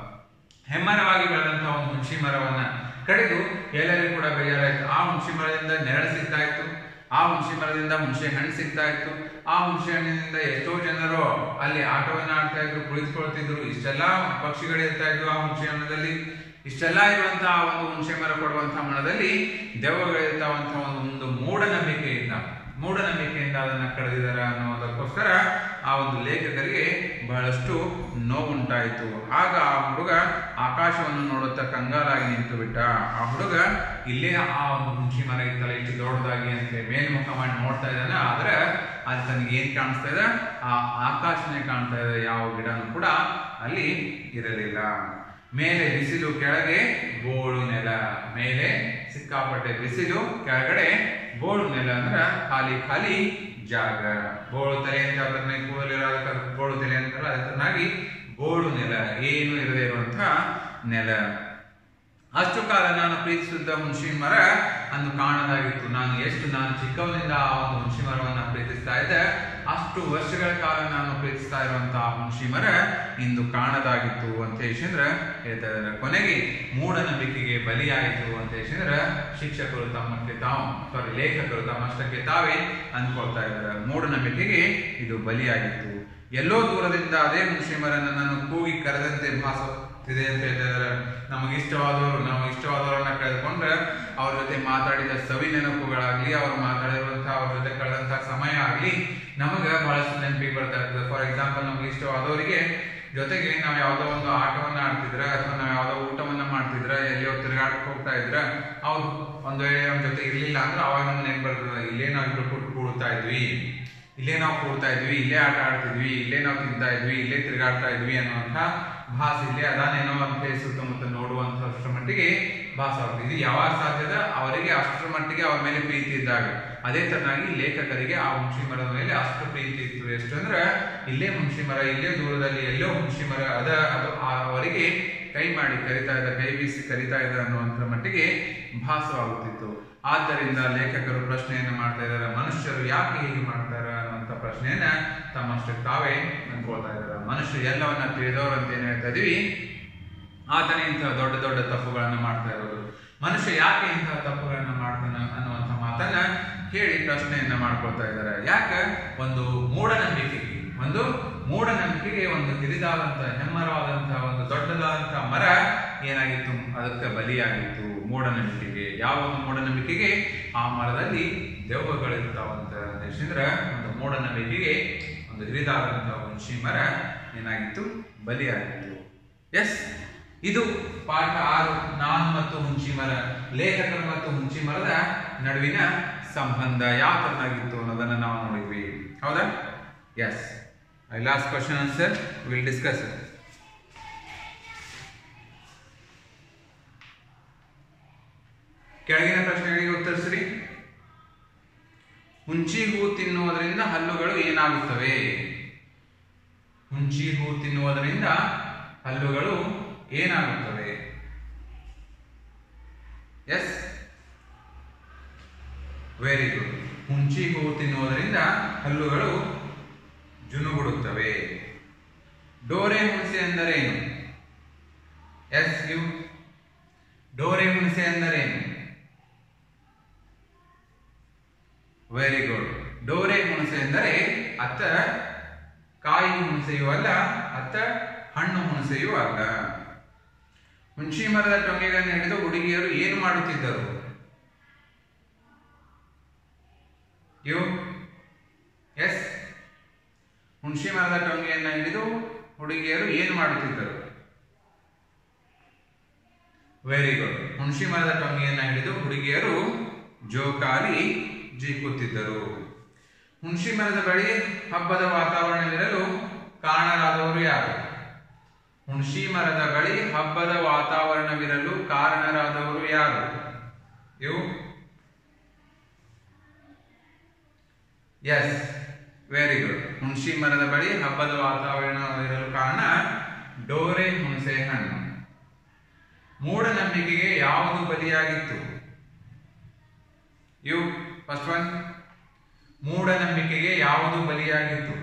ಹೆಮ್ಮರವಾಗಿ ಬೆಳೆದಂತಹ ಒಂದು ಹುಣಸಿ ಮರವನ್ನ ಕಡಿದು ಎಲ್ಲರಿಗೂ ಕೂಡ ಬೇಜಾರಾಯ್ತು ಆ ಹುಣಸಿ ಮರದಿಂದ ನೆರಳು ಸಿಗ್ತಾ ಇತ್ತು ಆ ಹುಣಸಿ ಮರದಿಂದ ಹುಣಸೆ ಹಣ್ಣು ಸಿಗ್ತಾ ಇತ್ತು ಆ ಹುಣಸೆ ಹಣ್ಣಿನಿಂದ ಎಷ್ಟೋ ಜನರು ಅಲ್ಲಿ ಆಟವನ್ನ ಆಡ್ತಾ ಇದ್ರು ಕುಳಿತುಕೊಳ್ತಿದ್ರು ಇಷ್ಟೆಲ್ಲ ಪಕ್ಷಿಗಳು ಇರ್ತಾ ಇದ್ವು ಆ ಹುಣಸೆ ಹಣ್ಣದಲ್ಲಿ ಇಷ್ಟೆಲ್ಲ ಇರುವಂತಹ ಒಂದು ಹುಣಸೆ ಮರ ಕೊಡುವಂತಹ ಮರದಲ್ಲಿ ದೆವ್ವಗಳಿರ್ತಾವಂತಹ ಒಂದು ಒಂದು ಮೂಢನಂಬಿಕೆಯಿಂದ ಮೂಢನಂಬಿಕೆಯಿಂದ ಅದನ್ನ ಕಳೆದಿದ್ದಾರೆ ಅನ್ನೋದಕ್ಕೋಸ್ಕರ ಆ ಒಂದು ಲೇಖಕರಿಗೆ ಬಹಳಷ್ಟು ನೋವುಂಟಾಯಿತು ಆಗ ಆ ಹುಡುಗ ಆಕಾಶವನ್ನು ನೋಡುತ್ತಾ ಕಂಗಾಲಾಗಿ ನಿಂತು ಬಿಟ್ಟ ಆ ಹುಡುಗ ಇಲ್ಲೇ ಆ ಒಂದು ಹುಣಸಿ ಮರ ಇತ್ತಲ್ಲ ಇಷ್ಟು ದೊಡ್ಡದಾಗಿ ಅಂತ ಮೇಲ್ಮುಖ ಮಾಡಿ ನೋಡ್ತಾ ಇದ್ದಾನೆ ಆದ್ರೆ ಅಲ್ಲಿ ತನಗೆ ಏನ್ ಕಾಣಿಸ್ತಾ ಇದೆ ಆ ಆಕಾಶನೇ ಕಾಣ್ತಾ ಇದೆ ಯಾವ ಗಿಡನೂ ಕೂಡ ಅಲ್ಲಿ ಇರಲಿಲ್ಲ ಮೇಲೆ ಬಿಸಿಲು ಕೆಳಗೆ ಬೋಳು ನೆಲ ಮೇಲೆ ಸಿಕ್ಕಾಪಟ್ಟೆ ಬಿಸಿಲು ಕೆಳಗಡೆ ಬೋಳು ನೆಲ ಅಂದ್ರ ಖಾಲಿ ಖಾಲಿ ಜಾಗ ಬೋಳು ತಲೆ ಅಂತ ಅದನ್ನ ಕೂದಲಿರೋ ಬೋಳು ತಲೆ ಅಂತಾರಲ್ಲ ಅದನ್ನಾಗಿ ಬೋಳು ನೆಲ ಏನು ಇರದೇ ಇರುವಂತಹ ನೆಲ ಅಷ್ಟು ಕಾಲ ನಾನು ಪ್ರೀತಿಸಿದ್ದ ಹುಣಸಿ ಮರ ಅಂದು ಕಾಣದಾಗಿತ್ತು ನಾನು ಎಷ್ಟು ನಾನು ಚಿಕ್ಕವನಿಂದ ಆ ಒಂದು ಹುಣಸಿ ಮರವನ್ನ ಪ್ರೀತಿಸ್ತಾ ಇದ್ದೆ ಅಷ್ಟು ವರ್ಷಗಳ ಕಾಲ ನಾನು ಪ್ರೀತಿಸ್ತಾ ಇರುವಂತಹ ಹುಣಸಿ ಮರ ಇಂದು ಕಾಣದಾಗಿತ್ತು ಅಂತ ಹೇಳಿದ್ರೆ ಹೇಳ್ತಾ ಇದ್ದಾರೆ ಕೊನೆಗೆ ಮೂಢನಂಬಿಕೆಗೆ ಬಲಿಯಾಯಿತು ಅಂತ ಹೇಳಿದ್ರೆ ಶಿಕ್ಷಕರು ತಮ್ಮಕ್ಕೆ ತಾವು ಸಾರಿ ಲೇಖಕರು ತಮ್ಮಷ್ಟಕ್ಕೆ ತಾವೇ ಅಂದ್ಕೊಳ್ತಾ ಇದ್ದಾರೆ ಮೂಢನಂಬಿಕೆಗೆ ಇದು ಬಲಿಯಾಗಿತ್ತು ಎಲ್ಲೋ ದೂರದಿಂದ ಅದೇ ಹುಣಸಿ ಮರ ನನ್ನನ್ನು ಕೂಗಿ ಕರೆದಂತೆ ಭಾಸವಾಗ್ತಿದೆ ಅಂತ ಹೇಳ್ತಿದ್ದಾರೆ ನಮಗೆ ಇಷ್ಟವಾದವರು ನಾವು ಇಷ್ಟವಾದವರನ್ನ ಕಳೆದುಕೊಂಡ್ರೆ ಅವ್ರ ಜೊತೆ ಮಾತಾಡಿದ ಸವಿ ನೆನಪುಗಳಾಗ್ಲಿ ಅವ್ರು ಮಾತಾಡಿರುವಂತಹ ಅವ್ರ ಜೊತೆ ಕಳೆದಂತಹ ಸಮಯ ಆಗ್ಲಿ ನಮಗ ಬಹಳಷ್ಟು ನೆನಪಿಗೆ ಬರ್ತಾ ಇರ್ತದೆ ಫಾರ್ ಎಕ್ಸಾಂಪಲ್ ನಮ್ಗೆ ಇಷ್ಟವಾದವರಿಗೆ ಜೊತೆಗೆ ನಾವು ಯಾವ್ದೋ ಒಂದು ಆಟವನ್ನ ಆಡ್ತಿದ್ರ ಅಥವಾ ನಾವು ಯಾವ್ದೋ ಊಟವನ್ನ ಮಾಡ್ತಿದ್ರ ಎಲ್ಲಿಯೋ ತಿರುಗಾಡಕ್ ಹೋಗ್ತಾ ಇದ್ರ ಅವ್ರು ಒಂದ್ ವೇಳೆ ನಮ್ಮ ಜೊತೆ ಇರ್ಲಿಲ್ಲ ಅಂದ್ರೆ ಅವಾಗ ನಮ್ಗೆ ನೆನಪು ಬರ್ತದೆ ಇಲ್ಲೇ ನಾವು ಇಬ್ರು ಕೂತ್ ಕೂಡ್ತಾ ಇದ್ವಿ ಇಲ್ಲೇ ನಾವು ಕೂಡ್ತಾ ಇದ್ವಿ ಇಲ್ಲೇ ಆಟ ಆಡ್ತಿದ್ವಿ ಇಲ್ಲೇ ನಾವು ತಿಂತಾ ಇದ್ವಿ ಇಲ್ಲೇ ತಿರುಗಾಡ್ತಾ ಇದ್ವಿ ಅನ್ನುವಂಥ ಭಾಸ ಇಲ್ಲೇ ಅದಾನೇನೋ ಅಂತ ಸುತ್ತಮುತ್ತ ನೋಡುವಂತಷ್ಟರ ಮಟ್ಟಿಗೆ ಭಾಸವಾಗ್ತದೆ ಇದು ಯಾವಾಗ ಸಾಧ್ಯದ ಅವರಿಗೆ ಅಷ್ಟರ ಮಟ್ಟಿಗೆ ಅವರ ಮೇಲೆ ಪ್ರೀತಿ ಇದ್ದಾಗ ಅದೇ ತರನಾಗಿ ಲೇಖಕರಿಗೆ ಆ ಹುಣಸಿ ಮರದ ಮೇಲೆ ಅಷ್ಟು ಪ್ರೀತಿ ಇತ್ತು ಎಷ್ಟು ಅಂದ್ರೆ ಇಲ್ಲೇ ಹುಣಸಿ ಮರ ಇಲ್ಲೇ ದೂರದಲ್ಲಿ ಎಲ್ಲೋ ಹುಣಸಿ ಮರ ಅದ ಅದು ಆ- ಅವರಿಗೆ ಕೈ ಮಾಡಿ ಕರಿತಾ ಇದ್ದ ಕೈ ಬೀಸಿ ಕರಿತಾ ಇದ್ದ ಅನ್ನುವಂಥ ಮಟ್ಟಿಗೆ ಭಾಸವಾಗುತ್ತಿತ್ತು ಆದ್ದರಿಂದ ಲೇಖಕರು ಪ್ರಶ್ನೆಯನ್ನು ಮಾಡ್ತಾ ಇದ್ದಾರೆ ಮನುಷ್ಯರು ಯಾಕೆ ಹೀಗೆ ಮಾಡ್ತಾರೆ ಅನ್ನುವಂಥ ಪ್ರಶ್ನೆಯನ್ನ ತಮ್ಮಷ್ಟಕ್ಕೆ ತಾವೇ ಅನ್ಕೊಳ್ತಾ ಇದ್ದಾರೆ ಮನುಷ್ಯರು ಎಲ್ಲವನ್ನ ತಿಳಿದವರು ಅಂತ ಏನ್ ಹೇಳ್ತಾ ಇದೀವಿ ಆತನೇ ಇಂತಹ ದೊಡ್ಡ ದೊಡ್ಡ ತಪ್ಪುಗಳನ್ನು ಮಾಡ್ತಾ ಇರೋದು ಮನುಷ್ಯ ಯಾಕೆ ಇಂತಹ ತಪ್ಪುಗಳನ್ನು ಮಾಡ್ತಾನೆ ಅನ್ನುವಂಥ ಮಾತನ್ನ ಹೇಳಿ ಪ್ರಶ್ನೆಯನ್ನ ಮಾಡ್ಕೊಳ್ತಾ ಇದ್ದಾರೆ ಯಾಕೆ ಒಂದು ಮೂಢನಂಬಿಕೆಗೆ ಒಂದು ಮೂಢನಂಬಿಕೆಗೆ ಒಂದು ಹಿರಿದಾದಂತಹ ಹೆಮ್ಮರವಾದಂತಹ ಒಂದು ದೊಡ್ಡದಾದಂತಹ ಮರ ಏನಾಗಿತ್ತು ಅದಕ್ಕೆ ಬಲಿಯಾಗಿತ್ತು ಮೂಢನಂಬಿಕೆಗೆ ಯಾವ ಒಂದು ಮೂಢನಂಬಿಕೆಗೆ ಆ ಮರದಲ್ಲಿ ದೆವ್ವಗಳಿರ್ತಾವಂತ ದೇಶಂದ್ರ ಒಂದು ಮೂಢನಂಬಿಕೆಗೆ ಒಂದು ಹಿರಿದಾದಂತಹ ಹುಣಸಿ ಮರ ಏನಾಗಿತ್ತು ಬಲಿಯಾಗಿತ್ತು ಎಸ್ ಇದು ಪಾಠ ಆರು ನಾನು ಮತ್ತು ಹುಂಚಿ ಮರ ಲೇಖಕರು ಮತ್ತು ಹುಂಚಿ ಮರದ ನಡುವಿನ ಸಂಬಂಧ ಯಾವ ತರನಾಗಿತ್ತು ಅನ್ನೋದನ್ನ ನಾವು ನೋಡಿದ್ವಿ ಹೌದಾ yes I last question answer will discuss ಕೆಳಗಿನ ಪ್ರಶ್ನೆಗಳಿಗೆ ಉತ್ತರಿಸಿರಿ ಹುಂಚಿ ಹೂ ತಿನ್ನುವುದರಿಂದ ಹಲ್ಲುಗಳು ಏನಾಗುತ್ತವೆ ಹುಂಚಿ ಹೂ ತಿನ್ನುವುದರಿಂದ ಹಲ್ಲುಗಳು ಏನಾಗುತ್ತವೆ ಎಸ್ ವೆರಿ ಗುಡ್ ಹುಂಚಿ ಹೂ ತಿನ್ನುವುದರಿಂದ ಹಲ್ಲುಗಳು ಜುನುಗುಡುತ್ತವೆ ಡೋರೆ ಹುಣಸೆ ಎಂದರೇನು ಎಸ್ ಯು ಡೋರೆ ಹುಣಸೆ ಎಂದರೇನು ವೆರಿ ಗುಡ್ ಡೋರೆ ಹುಣಸೆ ಎಂದರೆ ಅತ್ತ ಕಾಯಿ ಹುಣಸೆಯೂ ಅಲ್ಲ ಅತ್ತ ಹಣ್ಣು ಹುಣಸೆಯೂ ಅಲ್ಲ ಹುಣಸಿ ಮರದ ಟೊಂಗೆಗಳನ್ನು ಹಿಡಿದು ಹುಡುಗಿಯರು ಏನು ಮಾಡುತ್ತಿದ್ದರು ಯು ಎಸ್ ಹುಣಸಿ ಮರದ ಟೊಂಗೆಯನ್ನ ಹಿಡಿದು ಹುಡುಗಿಯರು ಏನು ಮಾಡುತ್ತಿದ್ದರು ವೆರಿ ಗುಡ್ ಹುಣಸಿ ಮರದ ಟೊಂಗೆಯನ್ನ ಹಿಡಿದು ಹುಡುಗಿಯರು ಜೋಕಾಲಿ ಜೀಕುತ್ತಿದ್ದರು ಹುಣಸಿ ಮರದ ಬಳಿ ಹಬ್ಬದ ವಾತಾವರಣವಿರಲು ಕಾರಣರಾದವರು ಯಾರು ಹುಣಸಿ ಮರದ ಬಳಿ ಹಬ್ಬದ ವಾತಾವರಣವಿರಲು ಕಾರಣರಾದವರು ಯಾರು ಇವು ಎಸ್ ವೆರಿ ಗುಡ್ ಹುಣಸಿ ಮರದ ಬಳಿ ಹಬ್ಬದ ವಾತಾವರಣವಿರಲು ಕಾರಣ ಡೋರೆ ಹುಣಸೆ ಹಣ್ಣು ಮೂಢನಂಬಿಕೆಗೆ ಯಾವುದು ಬಲಿಯಾಗಿತ್ತು ಯು ಫಸ್ಟ್ ಒನ್ ಮೂಢನಂಬಿಕೆಗೆ ಯಾವುದು ಬಲಿಯಾಗಿತ್ತು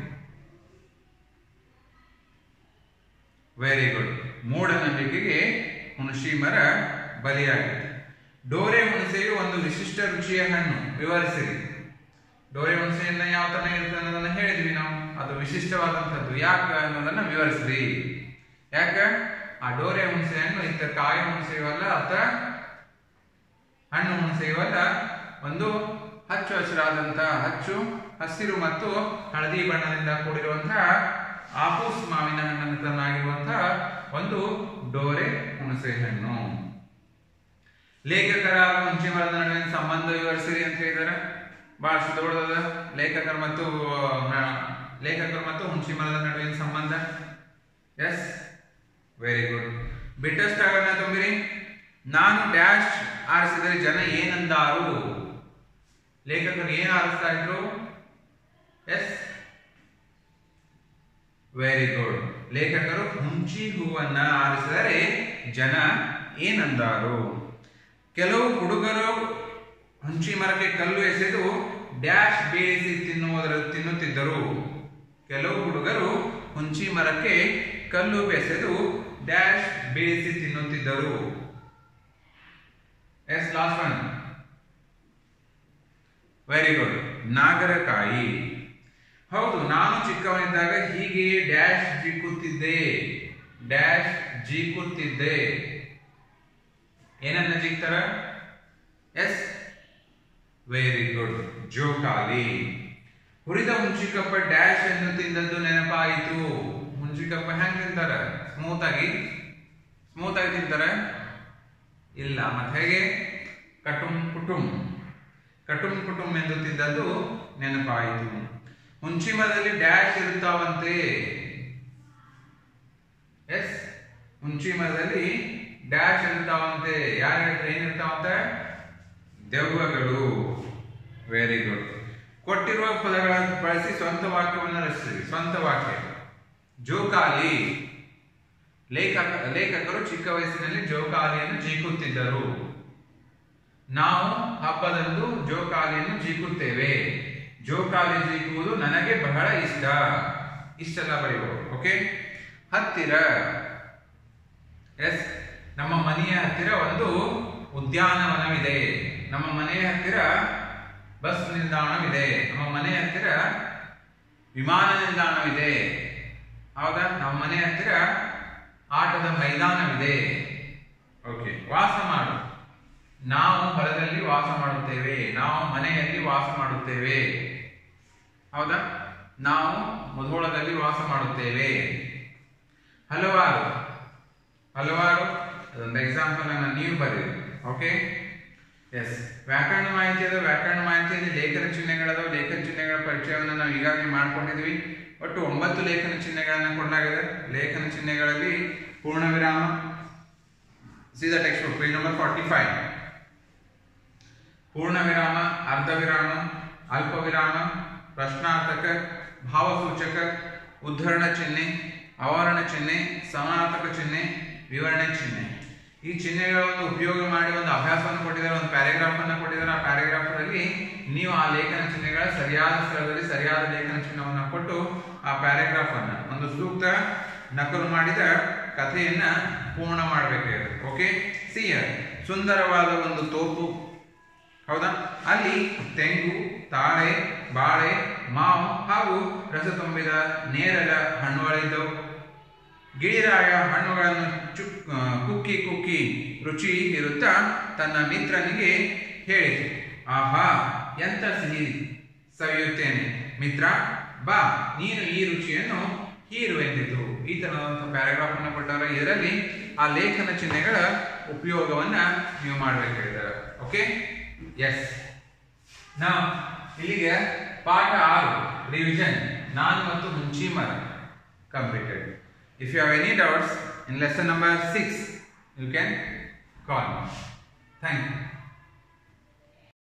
ವೆರಿ ಗುಡ್ ಮೂಢನಂಬಿಕೆಗೆ ಹುಣಸಿ ಮರ ಬಲಿಯಾಗಿತ್ತು ಡೋರೆ ಹುಣಸೆಯು ಒಂದು ವಿಶಿಷ್ಟ ರುಚಿಯ ಹಣ್ಣು ವಿವರಿಸಿರಿ ಡೋರೆ ಹುಣಸೆಯನ್ನ ಯಾವ ತರ ಇರುತ್ತೆ ಅನ್ನೋದನ್ನ ಹೇಳಿದ್ವಿ ನಾವು ಅದು ವಿಶಿಷ್ಟವಾದಂಥದ್ದು ಯಾಕೆ ಅನ್ನೋದನ್ನ ವಿವರಿಸ್ರಿ ಯಾಕ ಆ ಡೋರೆ ಹುಣಸೆ ಹಣ್ಣು ಇತ್ತ ಕಾಯಿ ಹುಣಸೆಯೂ ಅಲ್ಲ ಅತ್ತ ಹಣ್ಣು ಹುಣಸೆಯೂ ಅಲ್ಲ ಒಂದು ಹಚ್ಚು ಹಸಿರಾದಂತಹ ಹಚ್ಚು ಹಸಿರು ಮತ್ತು ಹಳದಿ ಬಣ್ಣದಿಂದ ಕೂಡಿರುವಂತಹ ಆಪೂಸ್ ಮಾವಿನ ಹಣ್ಣನ್ನು ತನ್ನಾಗಿರುವಂತಹ ಒಂದು ಡೋರೆ ಹುಣಸೆ ಹಣ್ಣು ಲೇಖಕರ ಹಾಗೂ ಹುಂಚಿ ಮರದ ನಡುವಿನ ಸಂಬಂಧ ವಿವರಿಸಿರಿ ಅಂತ ಹೇಳಿದಾರೆ ಬಹಳ ದೊಡ್ಡದ ಲೇಖಕರ ಮತ್ತು ಆ, ಲೇಖಕರು ಮತ್ತು ಹುಂಚಿ ಮರದ ನಡುವಿನ ಸಂಬಂಧ ಎಸ್ ವೆರಿ ಗುಡ್ ಬಿಟ್ಟಷ್ಟಾಗನ್ನ ತುಂಬಿರಿ ನಾನು ಡ್ಯಾಶ್ ಆರಿಸಿದರೆ ಜನ ಏನಂದಾರು ಲೇಖಕರು ಏನು ಆರಿಸ್ತಾ ಇದ್ರು ಎಸ್ ವೆರಿ ಗುಡ್ ಲೇಖಕರು ಹುಂಚಿ ಹೂವನ್ನ ಆರಿಸಿದರೆ ಜನ ಏನಂದಾರು ಕೆಲವು ಹುಡುಗರು ಹುಂಚಿ ಮರಕ್ಕೆ ಕಲ್ಲು ಎಸೆದು ಡ್ಯಾಶ್ ಬೇಯಿಸಿ ತಿನ್ನುವುದರ ತಿನ್ನುತ್ತಿದ್ದರು ಕೆಲವು ಹುಡುಗರು ಹುಂಚಿ ಮರಕ್ಕೆ ಕಲ್ಲು ಬೆಸೆದು ಡ್ಯಾಶ್ ಬೇಯಿಸಿ ತಿನ್ನುತ್ತಿದ್ದರು yes last one very good ನಾಗರಕಾಯಿ ಹೌದು ನಾನು ಚಿಕ್ಕವನಿದ್ದಾಗ ಹೀಗೆ ಡ್ಯಾಶ್ ಜಿಕ್ಕುತ್ತಿದ್ದೆ ಡ್ಯಾಶ್ ಜೀಕುತ್ತಿದ್ದೆ ಏನನ್ನ ಜಿಕ್ತಾರ ಎಸ್ ವೆರಿ ಗುಡ್ ಜೋಕಾಲಿ ಹುರಿದ ಹುಂಚಿಕಪ್ಪ ಡ್ಯಾಶ್ ಎಂದು ತಿಂದದ್ದು ನೆನಪಾಯಿತು ಹುಂಚಿಕಪ್ಪ ಹೆಂಗ್ ತಿಂತಾರ ಸ್ಮೂತ್ ಆಗಿ ಸ್ಮೂತ್ ಆಗಿ ತಿಂತಾರ ಇಲ್ಲ ಮತ್ತೆ ಹೇಗೆ ಕಟುಂ ಕುಟುಂ ಕಟುಂ ಕುಟುಂ ಎಂದು ತಿಂದದ್ದು ನೆನಪಾಯಿತು ಹುಂಚಿ ಮರದಲ್ಲಿ ಡ್ಯಾಶ್ ಇರ್ತಾವಂತೆ ಎಸ್ ಹುಂಚಿ ಮರದಲ್ಲಿ ಡ್ಯಾಶ್ ಇರ್ತಾವಂತೆ ಯಾರು ಹೇಳ್ತಾರೆ ಏನಿರ್ತಾವಂತೆ ದೆವ್ವಗಳು ವೆರಿ ಗುಡ್ ಕೊಟ್ಟಿರುವ ಪದಗಳನ್ನು ಬಳಸಿ ಸ್ವಂತ ವಾಕ್ಯವನ್ನು ರಚಿಸಿರಿ ಸ್ವಂತ ವಾಕ್ಯ ಜೋಕಾಲಿ ಲೇಖಕ ಲೇಖಕರು ಚಿಕ್ಕ ವಯಸ್ಸಿನಲ್ಲಿ ಜೋಕಾಲಿಯನ್ನು ಜೀಕುತ್ತಿದ್ದರು ನಾವು ಹಬ್ಬದಂದು ಜೋಕಾಲಿಯನ್ನು ಜೀಕುತ್ತೇವೆ ಜೋಕಾಲಿ ಜೀಕುವುದು ನನಗೆ ಬಹಳ ಇಷ್ಟ ಇಷ್ಟೆಲ್ಲ ಬರೆಯುವುದು ಓಕೆ ಹತ್ತಿರ ಎಸ್ ನಮ್ಮ ಮನೆಯ ಹತ್ತಿರ ಒಂದು ಉದ್ಯಾನವನವಿದೆ ನಮ್ಮ ಮನೆಯ ಹತ್ತಿರ ಬಸ್ ನಿಲ್ದಾಣವಿದೆ ನಮ್ಮ ಮನೆಯ ಹತ್ತಿರ ವಿಮಾನ ನಿಲ್ದಾಣವಿದೆ ಹೌದಾ ನಮ್ಮ ಮನೆ ಹತ್ತಿರ ಆಟದ ಮೈದಾನವಿದೆ ಓಕೆ ವಾಸ ಮಾಡು ನಾವು ಹೊಲದಲ್ಲಿ ವಾಸ ಮಾಡುತ್ತೇವೆ ನಾವು ಮನೆಯಲ್ಲಿ ವಾಸ ಮಾಡುತ್ತೇವೆ ಹೌದಾ ನಾವು ಮುಧೋಳದಲ್ಲಿ ವಾಸ ಮಾಡುತ್ತೇವೆ ಹಲವಾರು ಹಲವಾರು ಅದೊಂದು ಎಕ್ಸಾಂಪಲ್ ಅನ್ನ ನೀವು ಬರೀರಿ ಓಕೆ ಎಸ್ ವ್ಯಾಕರಣ ಮಾಹಿತಿ ಅದ ವ್ಯಾಕರಣ ಮಾಹಿತಿಯಲ್ಲಿ ಲೇಖನ ಚಿಹ್ನೆಗಳದಾವ ಲೇಖನ ಚಿಹ್ನೆಗಳ ಪರಿಚಯವನ್ನು ನಾವು ಈಗಾಗಲೇ ಮಾಡ್ಕೊಂಡಿದ್ವಿ ಒಟ್ಟು ಒಂಬತ್ತು ಲೇಖನ ಚಿಹ್ನೆಗಳನ್ನು ಕೊಡಲಾಗಿದೆ ಲೇಖನ ಚಿಹ್ನೆಗಳಲ್ಲಿ ಪೂರ್ಣ ವಿರಾಮ see the text book page number forty five ಪೂರ್ಣ ವಿರಾಮ ಅರ್ಧ ವಿರಾಮ ಅಲ್ಪ ವಿರಾಮ ಪ್ರಶ್ನಾರ್ಥಕ ಭಾವಸೂಚಕ ಉದ್ಧರಣ ಚಿಹ್ನೆ ಅವರಣ ಚಿಹ್ನೆ ಸಮಾನಾರ್ಥಕ ಚಿಹ್ನೆ ವಿವರಣೆ ಚಿಹ್ನೆ ಈ ಚಿಹ್ನೆಗಳನ್ನು ಉಪಯೋಗ ಮಾಡಿ ಒಂದು ಅಭ್ಯಾಸವನ್ನು ಕೊಟ್ಟಿದ್ದಾರೆ ಒಂದು ಪ್ಯಾರಾಗ್ರಾಫ್ ಅನ್ನು ಕೊಟ್ಟಿದ್ದಾರೆ ಆ ಪ್ಯಾರಾಗ್ರಾಫ್ ಅಲ್ಲಿ ನೀವು ಆ ಲೇಖನ ಚಿಹ್ನೆಗಳ ಸರಿಯಾದ ಸ್ಥಳದಲ್ಲಿ ಸರಿಯಾದ ಲೇಖನ ಚಿಹ್ನವನ್ನು ಕೊಟ್ಟು ಆ ಪ್ಯಾರಾಗ್ರಾಫ್ ಅನ್ನ ಒಂದು ಸೂಕ್ತ ನಕಲು ಮಾಡಿದ ಕಥೆಯನ್ನ ಪೂರ್ಣ ಮಾಡಬೇಕಾಗಿದೆ ಓಕೆ ಸಿಯರ್ ಸುಂದರವಾದ ಒಂದು ತೋಪು ಹೌದಾ ಅಲ್ಲಿ ತೆಂಗು ತಾಳೆ ಬಾಳೆ ಮಾವು ಹಾಗೂ ರಸ ತುಂಬಿದ ನೇರಳ ಹಣ್ಣುಗಳಿದ್ದವು ಗಿಳಿರಾಯ ಹಣ್ಣುಗಳನ್ನು ಚುಕ್ ಆ, ಕುಕ್ಕಿ ಕುಕ್ಕಿ ರುಚಿ ಇರುತ್ತಾ ತನ್ನ ಮಿತ್ರನಿಗೆ ಹೇಳಿತು ಆಹಾ ಎಂತ ಸಿಹಿ ಸವಿಯುತ್ತೇನೆ ಮಿತ್ರ ಬಾ ನೀನು ಈ ರುಚಿಯನ್ನು ಹೀರು ಎಂದಿತು ಈ ತರದಂತ ಪ್ಯಾರಾಗ್ರಾಫ್ ಅನ್ನು ಕೊಟ್ಟವರ ಇದರಲ್ಲಿ ಆ ಲೇಖನ ಚಿಹ್ನೆಗಳ ಉಪಯೋಗವನ್ನ ನೀವು ಮಾಡಬೇಕಾಗಿದ್ದಾರೆ ಓಕೆ ಎಸ್ ನಾ ಇಲ್ಲಿಗೆ ಪಾಠ ಆರು ರಿವಿಷನ್ ನಾನು ಮತ್ತು ಮುಂಚಿ ಮರ completed. If you have any doubts in lesson number 6, you can call me. Thank you.